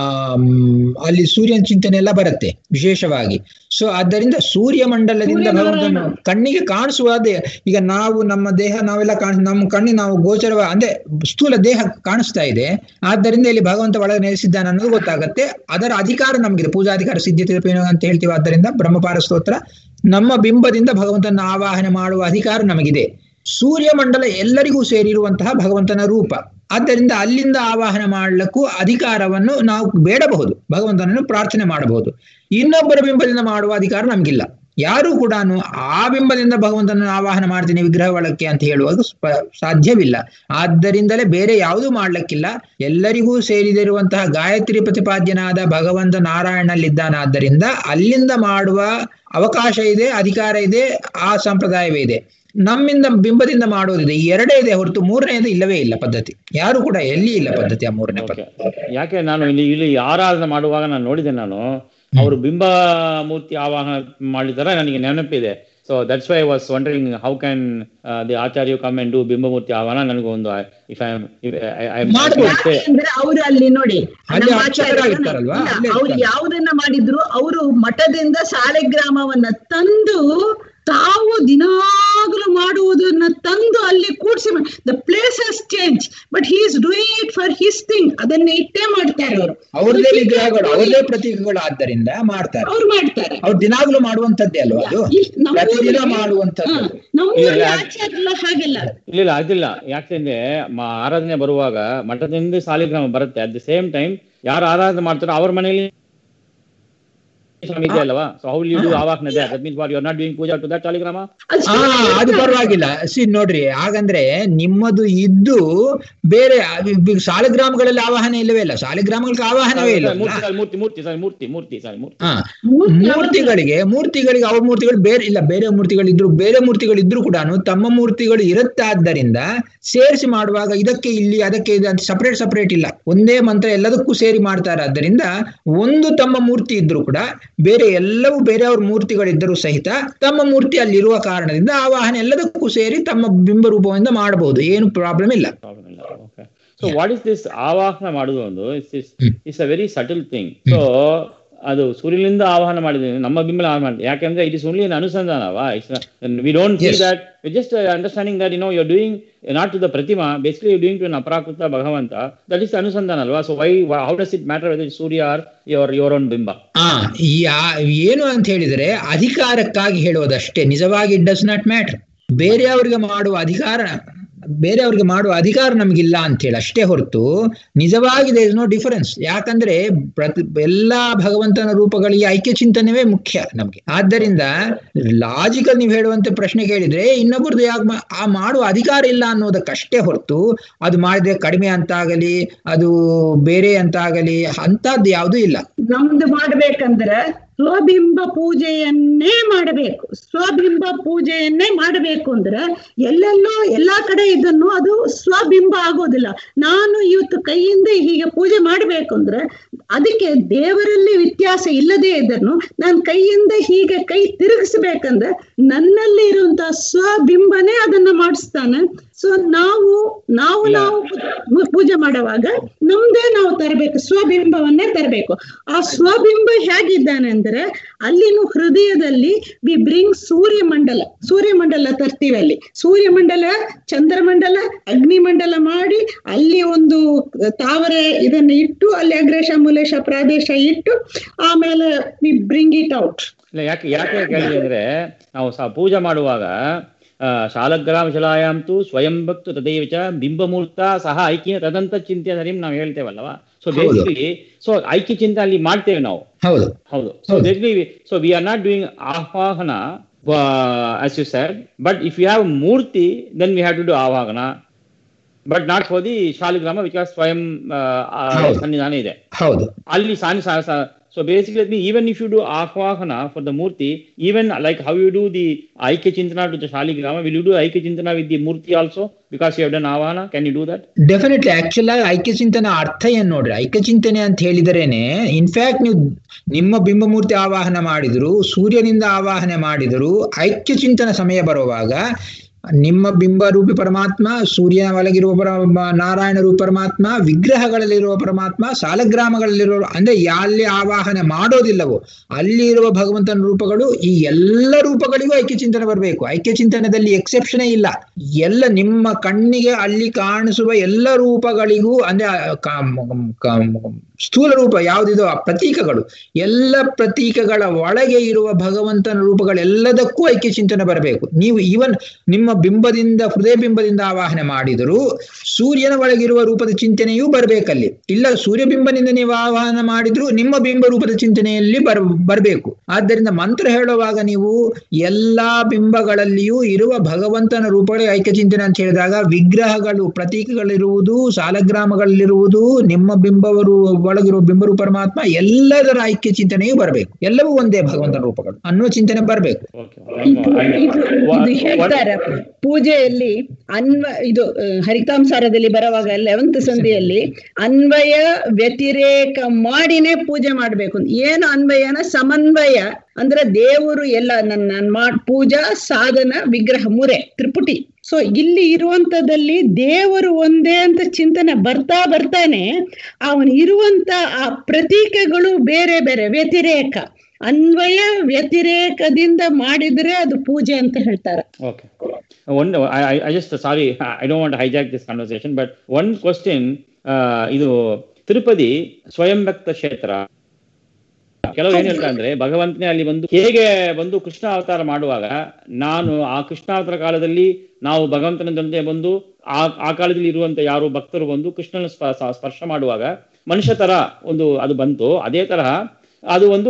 ಅಲ್ಲಿ ಸೂರ್ಯನ ಚಿಂತನೆ ಎಲ್ಲ ಬರುತ್ತೆ ವಿಶೇಷವಾಗಿ ಸೊ ಆದ್ದರಿಂದ ಸೂರ್ಯ ಮಂಡಲದಿಂದ ಭಗವಂತನು ಕಣ್ಣಿಗೆ ಕಾಣಿಸುವ ಅದೇ ಈಗ ನಾವು ನಮ್ಮ ದೇಹ ನಾವೆಲ್ಲ ಕಾಣ ನಮ್ಮ ಕಣ್ಣಿಗೆ ನಾವು ಗೋಚರವ ಅಂದ್ರೆ ಸ್ಥೂಲ ದೇಹ ಕಾಣಿಸ್ತಾ ಇದೆ ಆದ್ದರಿಂದ ಇಲ್ಲಿ ಭಗವಂತ ಒಳಗೆ ನೆಲೆಸಿದ್ದಾನೆ ಅನ್ನೋದು ಗೊತ್ತಾಗತ್ತೆ ಅದರ ಅಧಿಕಾರ ನಮಗಿದೆ ಪೂಜಾಧಿಕಾರ ಸಿದ್ಧತೆ ಅಂತ ಹೇಳ್ತೀವಿ ಆದ್ದರಿಂದ ಬ್ರಹ್ಮಪಾರ ಸ್ತೋತ್ರ ನಮ್ಮ ಬಿಂಬದಿಂದ ಭಗವಂತನ ಆವಾಹನೆ ಮಾಡುವ ಅಧಿಕಾರ ನಮಗಿದೆ ಸೂರ್ಯಮಂಡಲ ಎಲ್ಲರಿಗೂ ಸೇರಿರುವಂತಹ ಭಗವಂತನ ರೂಪ ಆದ್ದರಿಂದ ಅಲ್ಲಿಂದ ಆವಾಹನೆ ಮಾಡಲಿಕ್ಕೂ ಅಧಿಕಾರವನ್ನು ನಾವು ಬೇಡಬಹುದು ಭಗವಂತನನ್ನು ಪ್ರಾರ್ಥನೆ ಮಾಡಬಹುದು ಇನ್ನೊಬ್ಬರ ಬಿಂಬದಿಂದ ಮಾಡುವ ಅಧಿಕಾರ ನಮಗಿಲ್ಲ ಯಾರು ಕೂಡ ಆ ಬಿಂಬದಿಂದ ಭಗವಂತನ ಆವಾಹನ ಮಾಡ್ತೀನಿ ವಿಗ್ರಹ ಒಳಕ್ಕೆ ಅಂತ ಹೇಳುವಾಗ ಸ್ಪ- ಸಾಧ್ಯವಿಲ್ಲ ಆದ್ದರಿಂದಲೇ ಬೇರೆ ಯಾವುದೂ ಮಾಡ್ಲಿಕ್ಕಿಲ್ಲ ಎಲ್ಲರಿಗೂ ಸೇರಿದಿರುವಂತಹ ಗಾಯತ್ರಿ ಪ್ರತಿಪಾದ್ಯನಾದ ಭಗವಂತ ನಾರಾಯಣಲ್ಲಿದ್ದಾನಾದ್ದರಿಂದ ಅಲ್ಲಿಂದ ಮಾಡುವ ಅವಕಾಶ ಇದೆ ಅಧಿಕಾರ ಇದೆ ಆ ಸಂಪ್ರದಾಯವೇ ಇದೆ ನಮ್ಮಿಂದ ಬಿಂಬದಿಂದ ಮಾಡೋದಿದೆ ಈ ಎರಡೇ ಇದೆ ಹೊರತು ಮೂರನೇದು ಇಲ್ಲವೇ ಇಲ್ಲ ಪದ್ಧತಿ ಯಾರು ಕೂಡ ಎಲ್ಲಿ ಇಲ್ಲ ಪದ್ಧತಿ ಆ ಮೂರನೇ ಪದ್ಧತಿ ಯಾಕೆ ನಾನು ಇಲ್ಲಿ ಇಲ್ಲಿ ಆರಾಧನೆ ಮಾಡುವಾಗ ನಾನು ನೋಡಿದೆ ನಾನು ಅವರು ಬಿಂಬ ಮೂರ್ತಿ ಆವಾಹನ ಮಾಡಿದಾರೆ ನನಗೆ ನೆನಪಿದೆ so that's why was wondering how can the acharya come and do ಬಿಂಬ ಮೂರ್ತಿ ಆಹ್ವಾನ ನನಗೆ ಒಂದು ಇಫ್ ಐ ಮಾಡ್ಬೋದು. ಯಾಕೆಂದ್ರೆ ಅವ್ರು ಅಲ್ಲಿ ನೋಡಿ ಅಲ್ಲಿ ನಮ್ಮ ಅರ್ಚಕರಾಗಿರ್ತಾರಲ್ವಾ? ಇಲ್ಲ, ಅಲ್ಲೇ ಅವ್ರು ಇರ್ತಾರೆ. ಯಾವುದನ್ನ ಮಾಡಿದ್ರು ಅವರು ಮಠದಿಂದ ಶಾಲೆಗ್ರಾಮವನ್ನ ತಂದು ತಾವು ದಿನಾಗಲೂ ಮಾಡುವುದನ್ನ ತಂದು ಅಲ್ಲಿ ಕೂಡಿಸಿ the places change but he is doing it for his thing ಅದನ್ನ ಇಟ್ಟೇ ಮಾಡ್ತಾರೆ ಅವರು ಅವ್ರದೇ ವಿಗ್ರಹಗಳು ಅವ್ರದೇ ಪ್ರತೀಕಗಳು ಆದ್ದರಿಂದ ಮಾಡ್ತಾರೆ ಅವ್ರು ಮಾಡ್ತಾರೆ ಅವ್ರು ದಿನಾಗ್ಲೂ ಮಾಡುವಂತದ್ದೇ ಅಲ್ವಾ ಅದು ಇಲ್ಲಿ ನಮ್ಮ ಪ್ರತಿದಿನ ಊರಲ್ಲಿ- ಮಾಡುವಂತದ್ದು ಹಾ, ನಮ್ಮ ಇಲ್ಲ, ಊರಲ್ಲಿ ಇಲ್ಲ. ಆಚಾರ ಎಲ್ಲ ಹಾಗೆಲ್ಲ ಇಲ್ಲ ಇಲ್ಲ ಅದಿಲ್ಲ ಯಾಕೆಂದ್ರೆ ಮ- ಆರಾಧನೆ ಬರುವಾಗ ಮಠದಿಂದ ಸಾಲಿಗ್ರಾಮ ಬರುತ್ತೆ ಅಟ್ ದ ಸೇಮ್ ಟೈಮ್ ಯಾರು ಆರಾಧನೆ ಮಾಡ್ತಾರೋ ಅವ್ರ ಮನೆಯಲ್ಲಿ ಸ್ವಾಮಿ ಇದೆ ಅಲ್ವಾ ಸೊ ಹೌ ಯು ಡೂ ಆವಾಹನ ಇದೆ that means what you are not doing puja to that saligrama ಅದು ಹಾ ಅದು ಪರವಾಗಿಲ್ಲ ಸಿ ನೋಡ್ರಿ ಹಾಗಂದ್ರೆ ನಿಮ್ಮದು ಇದ್ದು ಬೇರೆ ಈಗ ಸಾಲಿಗ್ರಾಮಗಳಲ್ಲಿ ಆವಾಹನೆ ಇಲ್ಲವೇ ಇಲ್ಲ ಸಾಲಿಗ್ರಾಮಗಳಿಗೆ ಆವಾಹನವೇ ಇಲ್ಲ ಮೂರ್ತಿ sorry, ಮೂರ್ತಿ ಮೂರ್ತಿ ಸಾರಿ ಮೂರ್ತಿ ಮೂರ್ತಿ ಸಾರಿ ಮೂರ್ತಿ ಹಾ ಮೂರ್ತಿ ಮೂರ್ತಿಗಳಿಗೆ ಮೂರ್ತಿಗಳಿಗೆ ಅವ್ರ ಮೂರ್ತಿಗಳು ಬೇರೆ ಇಲ್ಲ ಬೇರೆ ಮೂರ್ತಿಗಳಿದ್ರು ಬೇರೆ ಮೂರ್ತಿಗಳಿದ್ರು ಕೂಡ ತಮ್ಮ ಮೂರ್ತಿಗಳು ಇರುತ್ತಾದ್ದರಿಂದ ಸೇರಿಸಿ ಮಾಡುವಾಗ ಇದಕ್ಕೆ ಇಲ್ಲಿ ಅದಕ್ಕೆ ಇದು ಅಂತ ಸಪರೇಟ್ ಸಪರೇಟ್ ಇಲ್ಲ ಒಂದೇ ಮಂತ್ರ ಎಲ್ಲದಕ್ಕೂ ಸೇರಿ ಮಾಡ್ತಾರೆ ಆದ್ದರಿಂದ ಒಂದು ತಮ್ಮ ಮೂರ್ತಿ ಇದ್ರು ಕೂಡ ಬೇರೆ ಎಲ್ಲವೂ ಬೇರೆಯವ್ರ ಮೂರ್ತಿಗಳಿದ್ದರೂ ಸಹಿತ ತಮ್ಮ ಮೂರ್ತಿ ಅಲ್ಲಿರುವ ಕಾರಣದಿಂದ ಆವಾಹನೆ ಎಲ್ಲದಕ್ಕೂ ಸೇರಿ ತಮ್ಮ ಬಿಂಬ ರೂಪದಿಂದ ಮಾಡಬಹುದು ಏನು ಪ್ರಾಬ್ಲಮ್ ಇಲ್ಲ ಪ್ರಾಬ್ಲಮ್ ಇಲ್ಲ okay so what is this ಆವಾಹನ ಮಾಡುದು ಒಂದು it's hmm. It's a very subtle thing so ಅದು ಸೂರ್ಯನಿಂದ ಆವಾಹನ ಮಾಡಿದ್ರೆ ನಮ್ಮ ಬಿಂಬಲ ಆವಾಹನ ಮಾಡಿದ್ರೆ ಯಾಕಂದ್ರೆ ಇಟ್ ಇಸ್ ಓನ್ಲಿ ಅನ್ ಅನುಸಂಧಾನವಾ we don't see Yes. That just understanding that you know you doing not to the pratima basically you doing to aprakrita Bhagavanta that is anusandhana ಅಲ್ವಾ so why how does it matter whether Surya or your your own bimba ಆ ಯಾ- ಏನು ಅಂತ ಹೇಳಿದ್ರೆ ಅಧಿಕಾರಕ್ಕಾಗಿ ಹೇಳೋದಷ್ಟೇ ನಿಜವಾಗಿ it does not matter ಬೇರೆಯವ್ರಿಗೆ ಮಾಡುವ ಅಧಿಕಾರ ಬೇರೆಯವ್ರಿಗೆ ಮಾಡುವ ಅಧಿಕಾರ ನಮಗಿಲ್ಲ ಅಂತ ಹೇಳಿ ಅಷ್ಟೇ ಹೊರತು ನಿಜವಾಗಿ ದೇರ್ ಇಸ್ ನೋ ಡಿಫರೆನ್ಸ್ ಯಾಕಂದ್ರೆ ಪ್ರತಿ ಎಲ್ಲಾ ಭಗವಂತನ ರೂಪಗಳಿಗೆ ಐಕ್ಯ ಚಿಂತನೆವೇ ಮುಖ್ಯ ನಮ್ಗೆ ಆದ್ದರಿಂದ ಲಾಜಿಕಲ್ ನೀವು ಹೇಳುವಂತೆ ಪ್ರಶ್ನೆ ಕೇಳಿದ್ರೆ ಇನ್ನೊಬ್ಬರದ್ದು ಯಾಕೆ ಮಾ- ಆ ಮಾಡುವ ಅಧಿಕಾರ ಇಲ್ಲ ಅನ್ನೋದಕ್ಕಷ್ಟೇ ಹೊರತು ಅದು ಮಾಡಿದ್ರೆ ಕಡಿಮೆ ಅಂತಾಗಲಿ ಅದು ಬೇರೆ ಅಂತಾಗಲಿ ಅಂತದ್ದು ಯಾವುದೂ ಇಲ್ಲ ನಮ್ದು ಮಾಡ್ಬೇಕಂದ್ರೆ ಸ್ವಬಿಂಬ ಪೂಜೆಯನ್ನೇ ಮಾಡಬೇಕು ಸ್ವಬಿಂಬ ಪೂಜೆಯನ್ನೇ ಮಾಡಬೇಕು ಅಂದ್ರೆ ಎಲ್ಲೆಲ್ಲೋ ಎಲ್ಲಾ ಕಡೆ ಇದನ್ನು ಅದು ಸ್ವಬಿಂಬ ಆಗೋದಿಲ್ಲ ನಾನು ಇವತ್ತು ಕೈಯಿಂದ ಹೀಗೆ ಪೂಜೆ ಮಾಡಬೇಕು ಅಂದ್ರೆ ಅದಕ್ಕೆ ದೇವರಲ್ಲಿ ವ್ಯತ್ಯಾಸ ಇಲ್ಲದೆ ಇದ್ದನ್ನು ನಾನು ಕೈಯಿಂದ ಹೀಗೆ ಕೈ ತಿರುಗಿಸ್ಬೇಕಂದ್ರೆ ನನ್ನಲ್ಲಿ ಇರುವಂತಹ ಸ್ವಬಿಂಬನೇ ಅದನ್ನ ಮಾಡಿಸ್ತಾನೆ ಸೊ ನಾವು ನಾವು ಇಲ್ಲ. ನಾವು ಪೂ- ಪೂಜೆ ಮಾಡುವಾಗ ನಮ್ದೇ ನಾವು ತರಬೇಕು ಸ್ವಬಿಂಬವನ್ನೇ ತರಬೇಕು ಆ ಸ್ವಬಿಂಬ ಹೇಗಿದ್ದಾನೆ ಅಂದ್ರೆ ಅಲ್ಲಿನ ಹೃದಯದಲ್ಲಿ ವಿ ಬ್ರಿಂಗ್ ಸೂರ್ಯಮಂಡಲ ಸೂರ್ಯಮಂಡಲ ತರ್ತೀವಿ ಅಲ್ಲಿ ಸೂರ್ಯಮಂಡಲ ಚಂದ್ರಮಂಡಲ ಅಗ್ನಿಮಂಡಲ ಮಾಡಿ ಅಲ್ಲಿ ಒಂದು ತಾವರೆ ಇದನ್ನ ಇಟ್ಟು ಅಲ್ಲಿ ಅಗ್ರೇಶ ಮೂಲೇಶ ಪ್ರಾದೇಶ ಇಟ್ಟು ಆಮೇಲೆ ವಿ ಬ್ರಿಂಗ್ ಇಟ್ ಔಟ್ ಇಲ್ಲ ಯಾಕೆ ಯಾಕೆ ಕೇಳಿದೆ ಅಂದ್ರೆ ನಾವು ಸಹ ಪೂಜೆ ಮಾಡುವಾಗ ಆ, ಶಾಲಗ್ರಾಮ ಶಿಲಾಯಾಮ್ ತು ಸ್ವಯಂ ಭಕ್ತು ತದೈವ ಚ ಬಿಂಬಮೂರ್ತ ಸಹ ಐಕ್ಯ ತದಂತ ಚಿಂತೆ ಹರಿಂ ನಾವು ಹೇಳ್ತೇವಲ್ವಾ ಸೊ ಹೌದು. ಬೇಸಿಕಲಿ ಸೊ ಐಕ್ಯ ಚಿಂತೆ ಅಲ್ಲಿ ಮಾಡ್ತೇವೆ ನಾವು ಹೌದು ಹೌದು ಸೊ ಹೌದು. Basically so we are not doing avahana as you said but if you have murti then we have to do avahana but not for the shaligrama ವಿಕಾಸ್ ಸ್ವಯಂ ಆ, ಆ, ಹೌದು. ಸನ್ನಿಧಾನ ಇದೆ ಹೌದು ಅಲ್ಲಿ ಸಾನಿ so basically even if you do avahana for the murti even like how you do the ಐಕ್ಯ chintana to the shaligrama will you do aikya chintana with the murti also because you have done avahana can you do that definitely actual ಆಗಿ ಐಕ್ಯ ಚಿಂತನೆ ಅರ್ಥ ಏನ್ ನೋಡ್ರಿ ಐಕ್ಯ ಚಿಂತನೆ ಅಂತ ಹೇಳಿದರೇನೆ ಇನ್ಫ್ಯಾಕ್ಟ್ ನೀವು ನಿಮ್ಮ ಬಿಂಬಮೂರ್ತಿ ಆವಾಹನ ಮಾಡಿದ್ರು ಸೂರ್ಯನಿಂದ ಆವಾಹನೆ ಮಾಡಿದ್ರು ಐಕ್ಯ ಚಿಂತನ ಸಮಯ ಬರುವಾಗ ನಿಮ್ಮ ಬಿಂಬ ರೂಪಿ ಪರಮಾತ್ಮ ಸೂರ್ಯನ ಒಳಗಿರುವ ಪರ ನಾರಾಯಣ ರೂಪ ಪರಮಾತ್ಮ ವಿಗ್ರಹಗಳಲ್ಲಿರುವ ಪರಮಾತ್ಮ ಸಾಲಗ್ರಾಮಗಳಲ್ಲಿರುವ ಅಂದ್ರೆ ಎಲ್ಲಿ ಆವಾಹನೆ ಮಾಡೋದಿಲ್ಲವೋ ಅಲ್ಲಿ ಇರುವ ಭಗವಂತನ ರೂಪಗಳು ಈ ಎಲ್ಲ ರೂಪಗಳಿಗೂ ಐಕ್ಯ ಚಿಂತನೆ ಬರಬೇಕು ಐಕ್ಯ ಚಿಂತನದಲ್ಲಿ ಎಕ್ಸೆಪ್ಷನೇ ಇಲ್ಲ ಎಲ್ಲ ನಿಮ್ಮ ಕಣ್ಣಿಗೆ ಅಲ್ಲಿ ಕಾಣಿಸುವ ಎಲ್ಲ ರೂಪಗಳಿಗೂ ಅಂದ್ರೆ ಆ ಕ- ಕ- ಸ್ಥೂಲ ರೂಪ ಯಾವುದಿದೋ ಆ ಪ್ರತೀಕಗಳು ಎಲ್ಲ ಪ್ರತೀಕಗಳ ಒಳಗೆ ಇರುವ ಭಗವಂತನ ರೂಪಗಳೆಲ್ಲದಕ್ಕೂ ಐಕ್ಯ ಚಿಂತನೆ ಬರಬೇಕು ನೀವು ಈವನ್ ನಿಮ್ಮ ಬಿಂಬದಿಂದ ಹೃದಯ ಬಿಂಬದಿಂದ ಆವಾಹನೆ ಮಾಡಿದರೂ ಸೂರ್ಯನ ಒಳಗಿರುವ ರೂಪದ ಚಿಂತನೆಯೂ ಬರಬೇಕಲ್ಲಿ ಇಲ್ಲ ಸೂರ್ಯ ಬಿಂಬನಿಂದ ನೀವು ಆವಾಹನ ಮಾಡಿದ್ರು ನಿಮ್ಮ ಬಿಂಬ ರೂಪದ ಚಿಂತನೆಯಲ್ಲಿ ಬರ್ ಬರಬೇಕು ಆದ್ದರಿಂದ ಮಂತ್ರ ಹೇಳುವಾಗ ನೀವು ಎಲ್ಲಾ ಬಿಂಬಗಳಲ್ಲಿಯೂ ಇರುವ ಭಗವಂತನ ರೂಪಗಳೇ ಐಕ್ಯ ಚಿಂತನೆ ಅಂತ ಹೇಳಿದಾಗ ವಿಗ್ರಹಗಳು ಪ್ರತೀಕಗಳಿರುವುದು ಸಾಲಗ್ರಾಮಗಳಲ್ಲಿರುವುದು ನಿಮ್ಮ ಬಿಂಬವರು ಒಳಗಿರುವ ಬಿಂಬರು ಪರಮಾತ್ಮ ಎಲ್ಲದರ ಐಕ್ಯ ಚಿಂತನೆಯೂ ಬರಬೇಕು ಎಲ್ಲವೂ ಒಂದೇ ಭಗವಂತನ ರೂಪಗಳು ಅನ್ನುವ ಚಿಂತನೆ ಬರಬೇಕು ಇದು ಇದು ಹೇಳ್ತಾರೆ ಪೂಜೆಯಲ್ಲಿ ಅನ್ವ ಇದು ಆ, ಹರಿತಾಂಸಾರದಲ್ಲಿ ಬರುವಾಗ ಲೆವೆಂತ್ ಸಂಧಿಯಲ್ಲಿ ಅನ್ವಯ ವ್ಯತಿರೇಕ ಮಾಡಿನೇ ಪೂಜೆ ಮಾಡ್ಬೇಕು ಅಂತ. ಏನು ಅನ್ವಯನ ಸಮನ್ವಯ ಅಂದ್ರೆ ದೇವರು ಎಲ್ಲ ನನ್ನ ನಾನ್ ಮಾಡ್ ಪೂಜಾ ಸಾಧನ ವಿಗ್ರಹ ಮುರೆ ತ್ರಿಪುಟಿ ಸೊ ಇಲ್ಲಿ ಇರುವಂತದಲ್ಲಿ ದೇವರು ಒಂದೇ ಅಂತ ಚಿಂತನೆ ಬರ್ತಾ ಬರ್ತಾನೆ ಅವನು ಇರುವಂತ ಆ ಪ್ರತೀಕಗಳು ಬೇರೆ ಬೇರೆ ವ್ಯತಿರೇಕ ಅನ್ವಯ ವ್ಯತಿರೇಕದಿಂದ ಮಾಡಿದ್ರೆ ಅದು ಪೂಜೆ ಅಂತ ಹೇಳ್ತಾರೆ Okay. One, I, I- I just sorry, I don't want to hijack this conversation, but one question. Uh, ಇದು ತಿರುಪತಿ ಸ್ವಯಂ ವ್ಯಕ್ತ ಕ್ಷೇತ್ರ ಕೆಲವು ಏನ್ ಹೇಳ್ತಾರೆ ಅಂದ್ರೆ ಭಗವಂತನೇ ಅಲ್ಲಿ ಬಂದು ಹೇಗೆ ಬಂದು ಕೃಷ್ಣ ಅವತಾರ ಮಾಡುವಾಗ ನಾನು ಆ ಕೃಷ್ಣಾವತಾರ ಕಾಲದಲ್ಲಿ ನಾವು ಭಗವಂತನ ಜೊತೆ ಬಂದು ಆ ಆ ಕಾಲದಲ್ಲಿ ಇರುವಂತ ಯಾರು ಭಕ್ತರು ಬಂದು ಕೃಷ್ಣನ ಸ್ಪ- ಸ- ಸ್ಪರ್ಶ ಮಾಡುವಾಗ ಮನುಷ್ಯ ತರ ಒಂದು ಅದು ಬಂತು ಅದೇ ತರಹ ಅದು ಒಂದು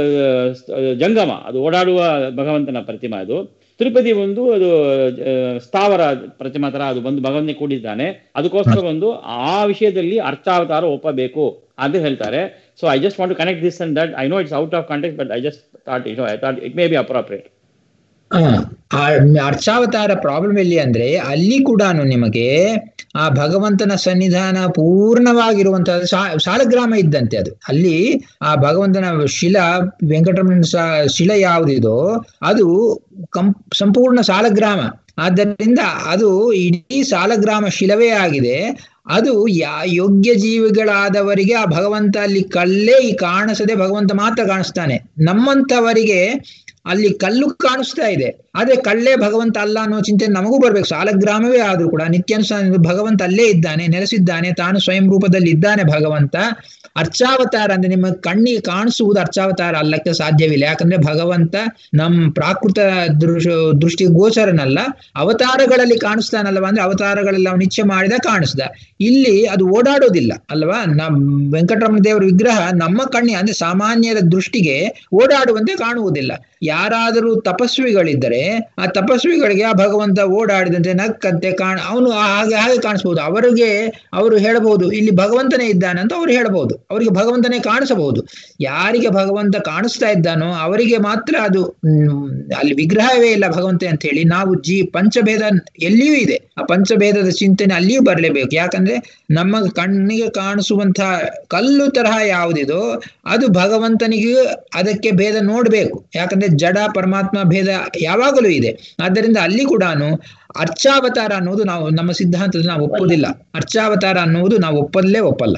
ಆ, ಜಂಗಮ ಅದು ಓಡಾಡುವ ಭಗವಂತನ ಪ್ರತಿಮಾ ಅದು ತಿರುಪತಿ ಒಂದು ಅದು ಆ, ಸ್ಥಾವರ ಪ್ರತಿಮಾ ತರ ಅದು ಬಂದು ಭಗವಂತನೇ ಕೂಡಿದ್ದಾನೆ ಅದಕ್ಕೋಸ್ಕರ ಒಂದು ಆ ವಿಷಯದಲ್ಲಿ ಅರ್ಥಾವತಾರ ಒಪ್ಪಬೇಕು ಅಂತ ಹೇಳ್ತಾರೆ so I just want to connect this and that I know it's out of context but I just thought it I thought it may be inappropriate ಆ, ಆ ಅರ್ಚಾವತಾರ ಪ್ರಾಬ್ಲಮ್ ಎಲ್ಲಿ ಅಂದ್ರೆ ಅಲ್ಲಿ ಕೂಡ ನಿಮಗೆ ಆ ಭಗವಂತನ ಸನ್ನಿಧಾನ ಪೂರ್ಣವಾಗಿರುವಂತಹ ಶಾ- ಶಾಲಗ್ರಾಮ ಇದ್ದಂತೆ ಅದು ಅಲ್ಲಿ ಆ ಭಗವಂತನ ಶಿಲಾ ವೆಂಕಟರಮಣ ಸ- ಶಿಲೆ ಯಾವುದಿದೋ ಅದು ಕಂ ಸಂಪೂರ್ಣ ಸಾಲಗ್ರಾಮ ಆದ್ದರಿಂದ ಅದು ಇಡೀ ಸಾಲಗ್ರಾಮ ಶಿಲವೇ ಆಗಿದೆ ಅದು ಯಾ ಯೋಗ್ಯ ಜೀವಿಗಳಾದವರಿಗೆ ಆ ಭಗವಂತ ಅಲ್ಲಿ ಕಲ್ಲೇ ಈ ಕಾಣಿಸದೆ ಭಗವಂತ ಮಾತ್ರ ಕಾಣಿಸ್ತಾನೆ ನಮ್ಮಂಥವರಿಗೆ ಅಲ್ಲಿ ಕಲ್ಲು ಕಾಣಿಸ್ತಾ ಇದೆ ಆದ್ರೆ ಕಳ್ಳೇ ಭಗವಂತ ಅಲ್ಲ ಅನ್ನೋ ಚಿಂತೆ ನಮಗೂ ಬರ್ಬೇಕು ಸಾಲಗ್ರಾಮವೇ ಆದ್ರೂ ಕೂಡ ನಿತ್ಯಾನುಸಾರ ಭಗವಂತ ಅಲ್ಲೇ ಇದ್ದಾನೆ ನೆಲೆಸಿದ್ದಾನೆ ತಾನು ಸ್ವಯಂ ರೂಪದಲ್ಲಿ ಇದ್ದಾನೆ ಭಗವಂತ ಅರ್ಚಾವತಾರ ಅಂದ್ರೆ ನಿಮ್ಮ ಕಣ್ಣಿಗೆ ಕಾಣಿಸುವುದು ಅರ್ಚಾವತಾರ ಅಲ್ಲಕ್ಕೆ ಸಾಧ್ಯವಿಲ್ಲ ಯಾಕಂದ್ರೆ ಭಗವಂತ ನಮ್ ಪ್ರಾಕೃತ ದೃಶ ದೃಷ್ಟಿಗೆ ಗೋಚರನಲ್ಲ ಅವತಾರಗಳಲ್ಲಿ ಕಾಣಿಸ್ತಾನಲ್ವಾ ಅಂದ್ರೆ ಅವತಾರಗಳೆಲ್ಲ ಅವನು ಇಚ್ಛೆ ಮಾಡಿದ ಕಾಣಿಸ್ದ ಇಲ್ಲಿ ಅದು ಓಡಾಡೋದಿಲ್ಲ ಅಲ್ವಾ ನಮ್ ವೆಂಕಟರಮಣ ದೇವರ ವಿಗ್ರಹ ನಮ್ಮ ಕಣ್ಣಿ ಅಂದ್ರೆ ಸಾಮಾನ್ಯರ ದೃಷ್ಟಿಗೆ ಓಡಾಡುವಂತೆ ಕಾಣುವುದಿಲ್ಲ ಯಾರಾದರೂ ತಪಸ್ವಿಗಳಿದ್ದರೆ ಆ ತಪಸ್ವಿಗಳಿಗೆ ಆ ಭಗವಂತ ಓಡಾಡಿದಂತೆ ನಕ್ಕಂತೆ ಕಾಣ ಅವನು ಹಾಗೆ ಹಾಗೆ ಕಾಣಿಸ್ಬೋದು ಅವರಿಗೆ ಅವರು ಹೇಳಬಹುದು ಇಲ್ಲಿ ಭಗವಂತನೇ ಇದ್ದಾನೆ ಅಂತ ಅವ್ರು ಹೇಳಬಹುದು ಅವರಿಗೆ ಭಗವಂತನೇ ಕಾಣಿಸಬಹುದು ಯಾರಿಗೆ ಭಗವಂತ ಕಾಣಿಸ್ತಾ ಇದ್ದಾನೋ ಅವರಿಗೆ ಮಾತ್ರ ಅದು ಹ್ಮ್, ಅಲ್ಲಿ ವಿಗ್ರಹವೇ ಇಲ್ಲ ಭಗವಂತ ಅಂತ ಹೇಳಿ ನಾವು ಜೀ ಪಂಚಭೇದ ಎಲ್ಲಿಯೂ ಇದೆ ಆ ಪಂಚಭೇದದ ಚಿಂತನೆ ಅಲ್ಲಿಯೂ ಬರಲೇಬೇಕು ಯಾಕಂದ್ರೆ ನಮ್ಮ ಕಣ್ಣಿಗೆ ಕಾಣಿಸುವಂತಹ ಕಲ್ಲು ತರಹ ಯಾವುದಿದೋ ಅದು ಭಗವಂತನಿಗೆ ಅದಕ್ಕೆ ಭೇದ ನೋಡ್ಬೇಕು ಯಾಕಂದ್ರೆ ಜಡ ಪರಮಾತ್ಮ ಭೇದ ಯಾವಾಗಲೂ ಇದೆ ಆದ್ದರಿಂದ ಅಲ್ಲಿ ಕೂಡ ಅರ್ಚಾವತಾರ ಅನ್ನೋದು ನಾವು ನಮ್ಮ ಸಿದ್ಧಾಂತದಲ್ಲಿ ನಾವು ಒಪ್ಪುವುದಿಲ್ಲ ಅರ್ಚಾವತಾರ ಅನ್ನುವುದು ನಾವು ಒಪ್ಪಲ್ಲೇ ಒಪ್ಪಲ್ಲ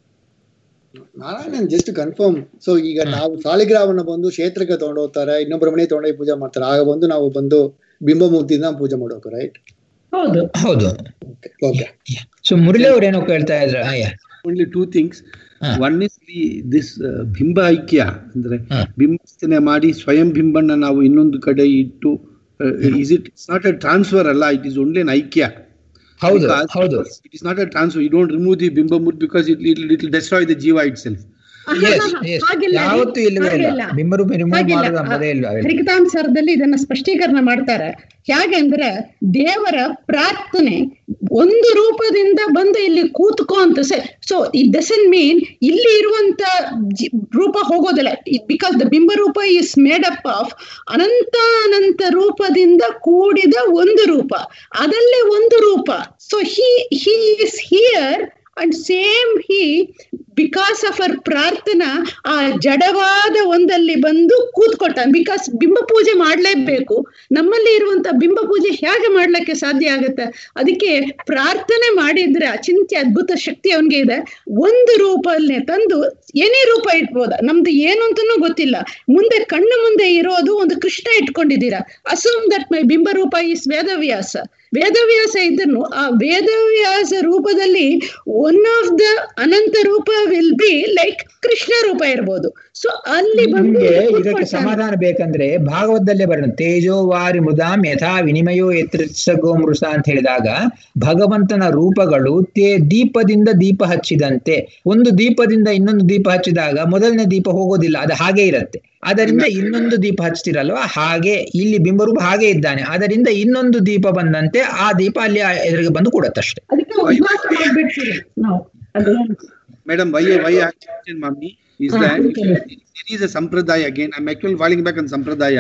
ನಾರಾಯಣನ್ ಜಸ್ಟ್ ಕನ್ಫರ್ಮ್ ಸೊ ಈಗ ನಾವು ಸಾಲಿಗ್ರಾಮನ ಬಂದು ಕ್ಷೇತ್ರಕ್ಕೆ ತಗೊಂಡೋಗ್ತಾರೆ ಇನ್ನೊಬ್ಬರ ಮನೆ ತಗೊಂಡೋಗಿ ಪೂಜೆ ಮಾಡ್ತಾರೆ ಆಗ ಬಂದು ನಾವು ಬಂದು ಬಿಂಬಮೂರ್ತಿನ ಪೂಜೆ ಮಾಡೋಕೆ ರೈಟ್ ಹೌದು ಹೌದು ಓಕೆ ಸೊ ಮುರಳಿ ಅವ್ರು ಏನೋ ಕೇಳ್ತಾ ಇದ್ರ ಓನ್ಲಿ ಟೂ ಥಿಂಗ್ಸ್ ಹಾ. One is the this bimba aikya ಅಂದ್ರೆ ಹಾ. ಬಿಂಬಸ್ಥನೆ ಮಾಡಿ ಸ್ವಯಂ ಬಿಂಬನ್ನ ನಾವು ಇನ್ನೊಂದು ಕಡೆ ಇಟ್ಟು is it it's not a transfer ಅಲ್ಲ it is only an aikya ಹೌದು ಹೌದು it is not a transfer you don't remove the bimba murti because it it it destroy the jiva itself Yes, yes. ಹಾಗಿಲ್ಲ ರೀ. ಯಾವತ್ತೂ ಇಲ್ಲವೇ ಇಲ್ಲ ಹಾಗಿಲ್ಲ. ಬಿಂಬರೂಪ ರಿಮೂವ್ ಹಾಗಿಲ್ಲ. ಮಾಡೋದು ಅಂಬುದೇ ಇಲ್ಲ ಹರಿಕತಾಂಸರದಲ್ಲಿ ಇದನ್ನ ಸ್ಪಷ್ಟೀಕರಣ ಮಾಡ್ತಾರೆ ಹೇಗೆ ಅಂದ್ರೆ ದೇವರ ಪ್ರಾರ್ಥನೆ ಒಂದು ರೂಪದಿಂದ ಬಂದು ಇಲ್ಲಿ ಕೂತ್ಕೋ ಅಂತ ಸೊ ಇಟ್ ಡಸನ್ ಮೀನ್ ಇಲ್ಲಿ ಇರುವಂತ ಜಿ- ರೂಪ ಹೋಗೋದಿಲ್ಲ because the bimba rupa is made up of ananta ananta ರೂಪದಿಂದ ಕೂಡಿದ ಒಂದು ರೂಪ ಅದಲ್ಲೇ ಒಂದು ರೂಪ so he he is here and same he because of our prarthana ಆ ಜಡವಾದ ಒಂದಲ್ಲಿ ಬಂದು ಕೂತ್ಕೊಳ್ತಾನೆ ಬಿಕಾಸ್ ಬಿಂಬ ಪೂಜೆ ಮಾಡ್ಲೇಬೇಕು ನಮ್ಮಲ್ಲಿ ಇರುವಂತ ಬಿಂಬ ಪೂಜೆ ಹೇಗೆ ಮಾಡ್ಲಿಕ್ಕೆ ಸಾಧ್ಯ ಆಗುತ್ತೆ ಅದಕ್ಕೆ ಪ್ರಾರ್ಥನೆ ಮಾಡಿದ್ರೆ ಅಚಿಂತ್ಯ ಅದ್ಭುತ ಶಕ್ತಿ ಅವನಿಗೆ ಇದೆ ಒಂದು ರೂಪಲ್ಲೇ ತಂದು ಏನೇ ರೂಪ ಇಟ್ಬೋದ ನಮ್ದು ಏನು ಅಂತಾನೂ ಗೊತ್ತಿಲ್ಲ ಮುಂದೆ ಕಣ್ಣು ಮುಂದೆ ಇರೋದು ಒಂದು ಕೃಷ್ಣ ಇಟ್ಕೊಂಡಿದ್ದೀರಾ assume that my bimba rupa is Vedavyasa Vedavyasa ಇದ್ದನು ಆ ವೇದವ್ಯಾಸ ರೂಪದಲ್ಲಿ ಒನ್ ಆಫ್ ದ ಅನಂತ ರೂಪ ವಿಲ್ ಬಿ ಲೈಕ್ ಕೃಷ್ಣ ರೂಪ ಇರ್ಬೋದು ಸೊ ಅಲ್ಲಿ ಬಂದು ನಿಮ್ಗೆ ಇದಕ್ಕೆ ಕೂತ್ಕೊಳ್ತಾನೆ. ಸಮಾಧಾನ ಬೇಕಂದ್ರೆ ಭಾಗವತದಲ್ಲೇ ಬರೋಣ ತೇಜೋವಾರಿ ಮೃದಾಂ ಯಥಾ ವಿನಿಮಯೋ ಎತ್ತೃತ್ಸಗೋ ಮೃಷ ಅಂತ ಹೇಳಿದಾಗ ಭಗವಂತನ ರೂಪಗಳು ತೇ ದೀಪದಿಂದ ದೀಪ ಹಚ್ಚಿದಂತೆ ಒಂದು ದೀಪದಿಂದ ಇನ್ನೊಂದು ದೀಪ ಹಚ್ಚಿದಾಗ ಮೊದಲನೇ ದೀಪ ಹೋಗೋದಿಲ್ಲ ಅದು ಹಾಗೆ ಇರತ್ತೆ ಅದರಿಂದ ಇನ್ನೊಂದು ದೀಪ ಹಚ್ತಿರಲ್ವಾ ಹಾಗೆ ಇಲ್ಲಿ ಬಿಂಬರೂಪ ಹಾಗೆ ಇದ್ದಾನೆ ಅದರಿಂದ ಇನ್ನೊಂದು ದೀಪ ಬಂದಂತೆ ಆ ದೀಪ ಅಲ್ಲಿ ಆ ಎದುರಿಗೆ ಬಂದು ಕೂಡತ್ತಷ್ಟೇ ಅದಕ್ಕೆ ಉಪವಾಸ ಮಾಡ್ಬಿಡ್ತೀವಿ ನಾವು ಅದು Madam, why, why I mentioned mommy is Ah, that okay. there is a ಸಂಪ್ರದಾಯ again. I'm actually falling back on ಸಂಪ್ರದಾಯ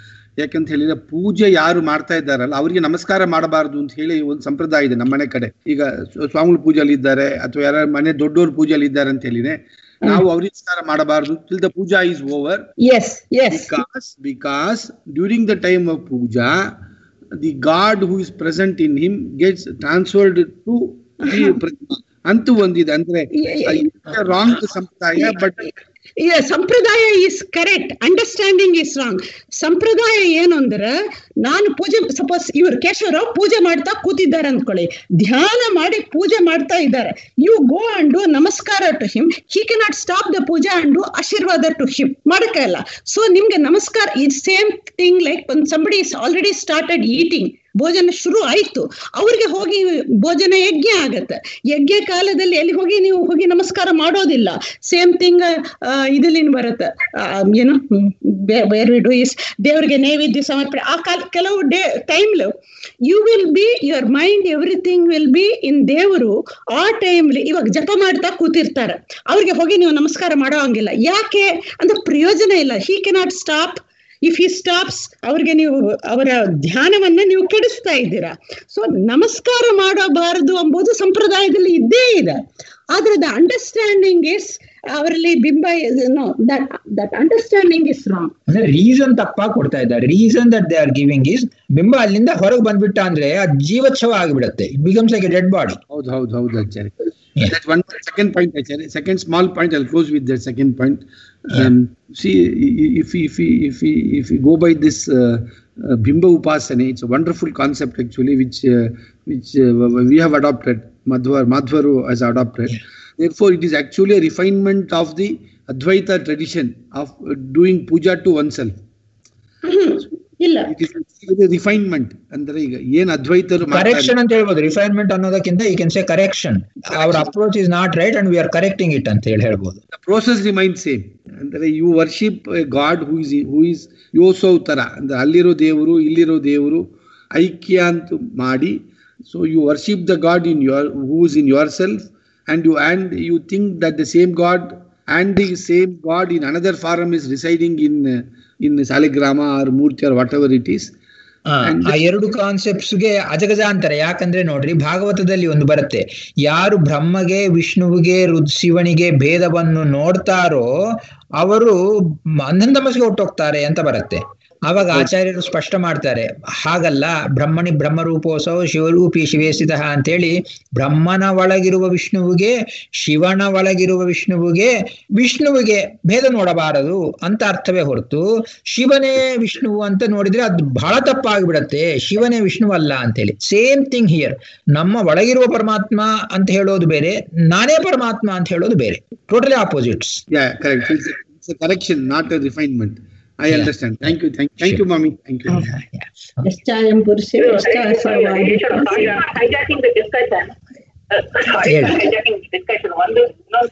ಯಾಕಂತ ಹೇಳಿದ್ರೆ ಪೂಜೆ ಯಾರು ಮಾಡ್ತಾ ಇದ್ದಾರಲ್ಲ ಅವರಿಗೆ ನಮಸ್ಕಾರ ಮಾಡಬಾರದು ಅಂತ ಹೇಳಿ ಒಂದು ಸಂಪ್ರದಾಯ ಇದೆ ನಮ್ಮ ಮನೆ ಕಡೆ ಈಗ ಸ್ವ- ಸ್ವಾಮಿಗಳು ಪೂಜೆಯಲ್ಲಿ ಇದ್ದಾರೆ ಅಥವಾ ಯಾರ ಮನೆ ದೊಡ್ಡವರು ಪೂಜೆಯಲ್ಲಿ ಇದ್ದಾರೆ ಅಂತ ಹೇಳಿದ್ರೆ ನಾವು ಅವ್ರಿಗೆ ನಮಸ್ಕಾರ ಮಾಡಬಾರದು till the puja is over yes yes because because during the time of puja the god who is present in him gets transferred to the pratima ಅಂತೂ ಒಂದಿದೆ ಅಂದ್ರೆ wrong sampradaya but sampradaya is correct understanding is wrong ಸಂಪ್ರದಾಯ ಏನು ಅಂದ್ರೆ ನಾನು ಪೂಜೆ suppose ಇವ್ರು ಕೇಶವರಾವ್ ಪೂಜೆ ಮಾಡ್ತಾ ಕೂತಿದ್ದಾರೆ ಅಂದ್ಕೊಳ್ಳಿ ಧ್ಯಾನ ಮಾಡಿ ಪೂಜೆ ಮಾಡ್ತಾ ಇದ್ದಾರೆ you go and do namaskara to him he cannot stop the puja and do ashirvada to him ಮಾಡಕ್ಕಾಗಲ್ಲ ಸೊ ನಿಮ್ಗೆ ನಮಸ್ಕಾರ ಈ ಸೇಮ್ ಥಿಂಗ್ ಲೈಕ್ ಒಂದು somebody is already started eating ಭೋಜನ ಶುರು ಆಯ್ತು ಅವ್ರಿಗೆ ಹೋಗಿ ಭೋಜನ ಯಜ್ಞ ಆಗತ್ತೆ ಯಜ್ಞ ಕಾಲದಲ್ಲಿ ಎಲ್ಲಿ ಹೋಗಿ ನೀವು ಹೋಗಿ ನಮಸ್ಕಾರ ಮಾಡೋದಿಲ್ಲ ಸೇಮ್ ಥಿಂಗ್ ಇದಲ್ಲಿ ಬರುತ್ತೆ ಆ, ಏನು ಬೇರೆ ಡು ಇಸ್ ದೇವರಿಗೆ ನೈವೇದ್ಯ ಸಮರ್ಪಣೆ ಆ ಕಾಲ ಕೆಲವು day time you will be your mind everything will be in devaru ಆ ಟೈಮ್ಲಿ ಇವಾಗ ಜಪ ಮಾಡ್ತಾ ಕೂತಿರ್ತಾರೆ ಅವ್ರಿಗೆ ಹೋಗಿ ನೀವು ನಮಸ್ಕಾರ ಮಾಡೋ ಹಂಗಿಲ್ಲ ಯಾಕೆ ಅಂದ್ರೆ ಪ್ರಯೋಜನ ಇಲ್ಲ he cannot stop if he stops ಅವ್ರಿಗೆ ನೀವು ಅವರ ಧ್ಯಾನವನ್ನ ನೀವು ಕೆಡಿಸ್ತಾ ಇದ್ದೀರಾ ಸೊ ನಮಸ್ಕಾರ ಮಾಡಬಾರದು ಎಂಬುದು ಸಂಪ್ರದಾಯದಲ್ಲಿ ಇದ್ದೇ ಇದೆ ಆದ್ರೆ ದ ಅಂಡರ್ಸ್ಟ್ಯಾಂಡಿಂಗ್ ಇಸ್ ಅವರಲ್ಲಿ ಬಿಂಬ ದಟ್ ಅಂಡರ್ಸ್ಟ್ಯಾಂಡಿಂಗ್ ಇಸ್ ರಾಂಗ್ ಅಂದ್ರೆ ರೀಸನ್ ತಪ್ಪಾಗಿ ಕೊಡ್ತಾ ಇದ್ದಾರೆ reason that they are giving is ಬಿಂಬ ಅಲ್ಲಿಂದ ಹೊರಗೆ ಬಂದ್ಬಿಟ್ಟ ಅಂದ್ರೆ ಅದು ಜೀವಚ್ಛವ ಆಗಿಬಿಡುತ್ತೆ it becomes like a dead body ಹೌದು ಹೌದು ಹೌದು ಆಚಾರ್ಯ That's one second point, Acharya. Second small point, I'll close with that second point. Um, see, i- if we, if we, if we, if we go by this uh, uh, Bimba Upasana, it's a wonderful concept actually, which uh, which uh, we have adopted. Madhvar Madhvaru has adopted. Therefore, it is actually a refinement of the Advaita tradition of uh, doing puja to oneself. ಇಲ್ಲ It is actually a refinement. ಅಂದ್ರೆ ಈಗ ಏನ್ ಅದ್ವೈತರು ಮಾಡ್ತಾರೆ- correction ಅಂತ ಹೇಳ್ಬೋದು refinement ಅನ್ನೋದಕ್ಕಿಂತ ಈ can say correction our approach is not right and we are correcting it ಅಂತ ಹೇಳಿ ಹೇಳ್ಬೋದು the process remains same ಅಂದ್ರೆ you worship God who is who is ಯೋಸೋ ತರ ಅಂದ್ರೆ ಅಲ್ಲಿರೋ ದೇವರು ಇಲ್ಲಿರೋ ದೇವರು ಐಕ್ಯ ಅಂತ ಮಾಡಿ so you worship the God in your who is in yourself and you and you think that the same God and the same God in another farm is residing in in saligrama or murti or whatever it is ಆ, ಆ ಎರಡು concepts ಗೆ ಅಜಗಜಾಂತರ ಯಾಕಂದ್ರೆ ನೋಡ್ರಿ ಭಾಗವತದಲ್ಲಿ ಒಂದು ಬರುತ್ತೆ ಯಾರು ಬ್ರಹ್ಮಗೆ ವಿಷ್ಣುವಿಗೆ ರುದ್ ಶಿವನಿಗೆ ಭೇದವನ್ನು ನೋಡ್ತಾರೋ ಅವರು ಅಂಧಂತಮಸ್ಗೆ ಹೊಟ್ಟೋಗ್ತಾರೆ ಅಂತ ಬರುತ್ತೆ ಅವಾಗ ಆಚಾರ್ಯರು ಸ್ಪಷ್ಟ ಮಾಡ್ತಾರೆ ಹಾಗಲ್ಲ ಬ್ರಹ್ಮಣಿ ಬ್ರಹ್ಮರೂಪೋತ್ಸವ ಶಿವರೂಪಿ ಶಿವೇಸಿತ ಅಂತೇಳಿ ಬ್ರಹ್ಮನ ಒಳಗಿರುವ ವಿಷ್ಣುವಿಗೆ ಶಿವನ ಒಳಗಿರುವ ವಿಷ್ಣುವಿಗೆ ವಿಷ್ಣುವಿಗೆ ಭೇದ ನೋಡಬಾರದು ಅಂತ ಅರ್ಥವೇ ಹೊರತು ಶಿವನೇ ವಿಷ್ಣುವು ಅಂತ ನೋಡಿದ್ರೆ ಅದು ಬಹಳ ತಪ್ಪಾಗಿಬಿಡತ್ತೆ ಶಿವನೇ ವಿಷ್ಣುವಲ್ಲ ಅಂತೇಳಿ ಸೇಮ್ ಥಿಂಗ್ ಹಿಯರ್ ನಮ್ಮ ಒಳಗಿರುವ ಪರಮಾತ್ಮ ಅಂತ ಹೇಳೋದು ಬೇರೆ ನಾನೇ ಪರಮಾತ್ಮ ಅಂತ ಹೇಳೋದು ಬೇರೆ totally opposites Yeah, correct. It's, it's a correction, not a refinement. I Yeah. understand. Thank you. Thank, thank you, mommy. Thank you. ಎಷ್ಟಾಯಂ ಪುರುಷ ಹೈಜಾಕಿಂಗ್ ದ ಡಿಸ್ಕಷನ್ ಹೇಳಿ. ಹೈಜಾಕಿಂಗ್ ಡಿಸ್ಕಷನ್ ಒಂದು ಇನ್ನೊಂದು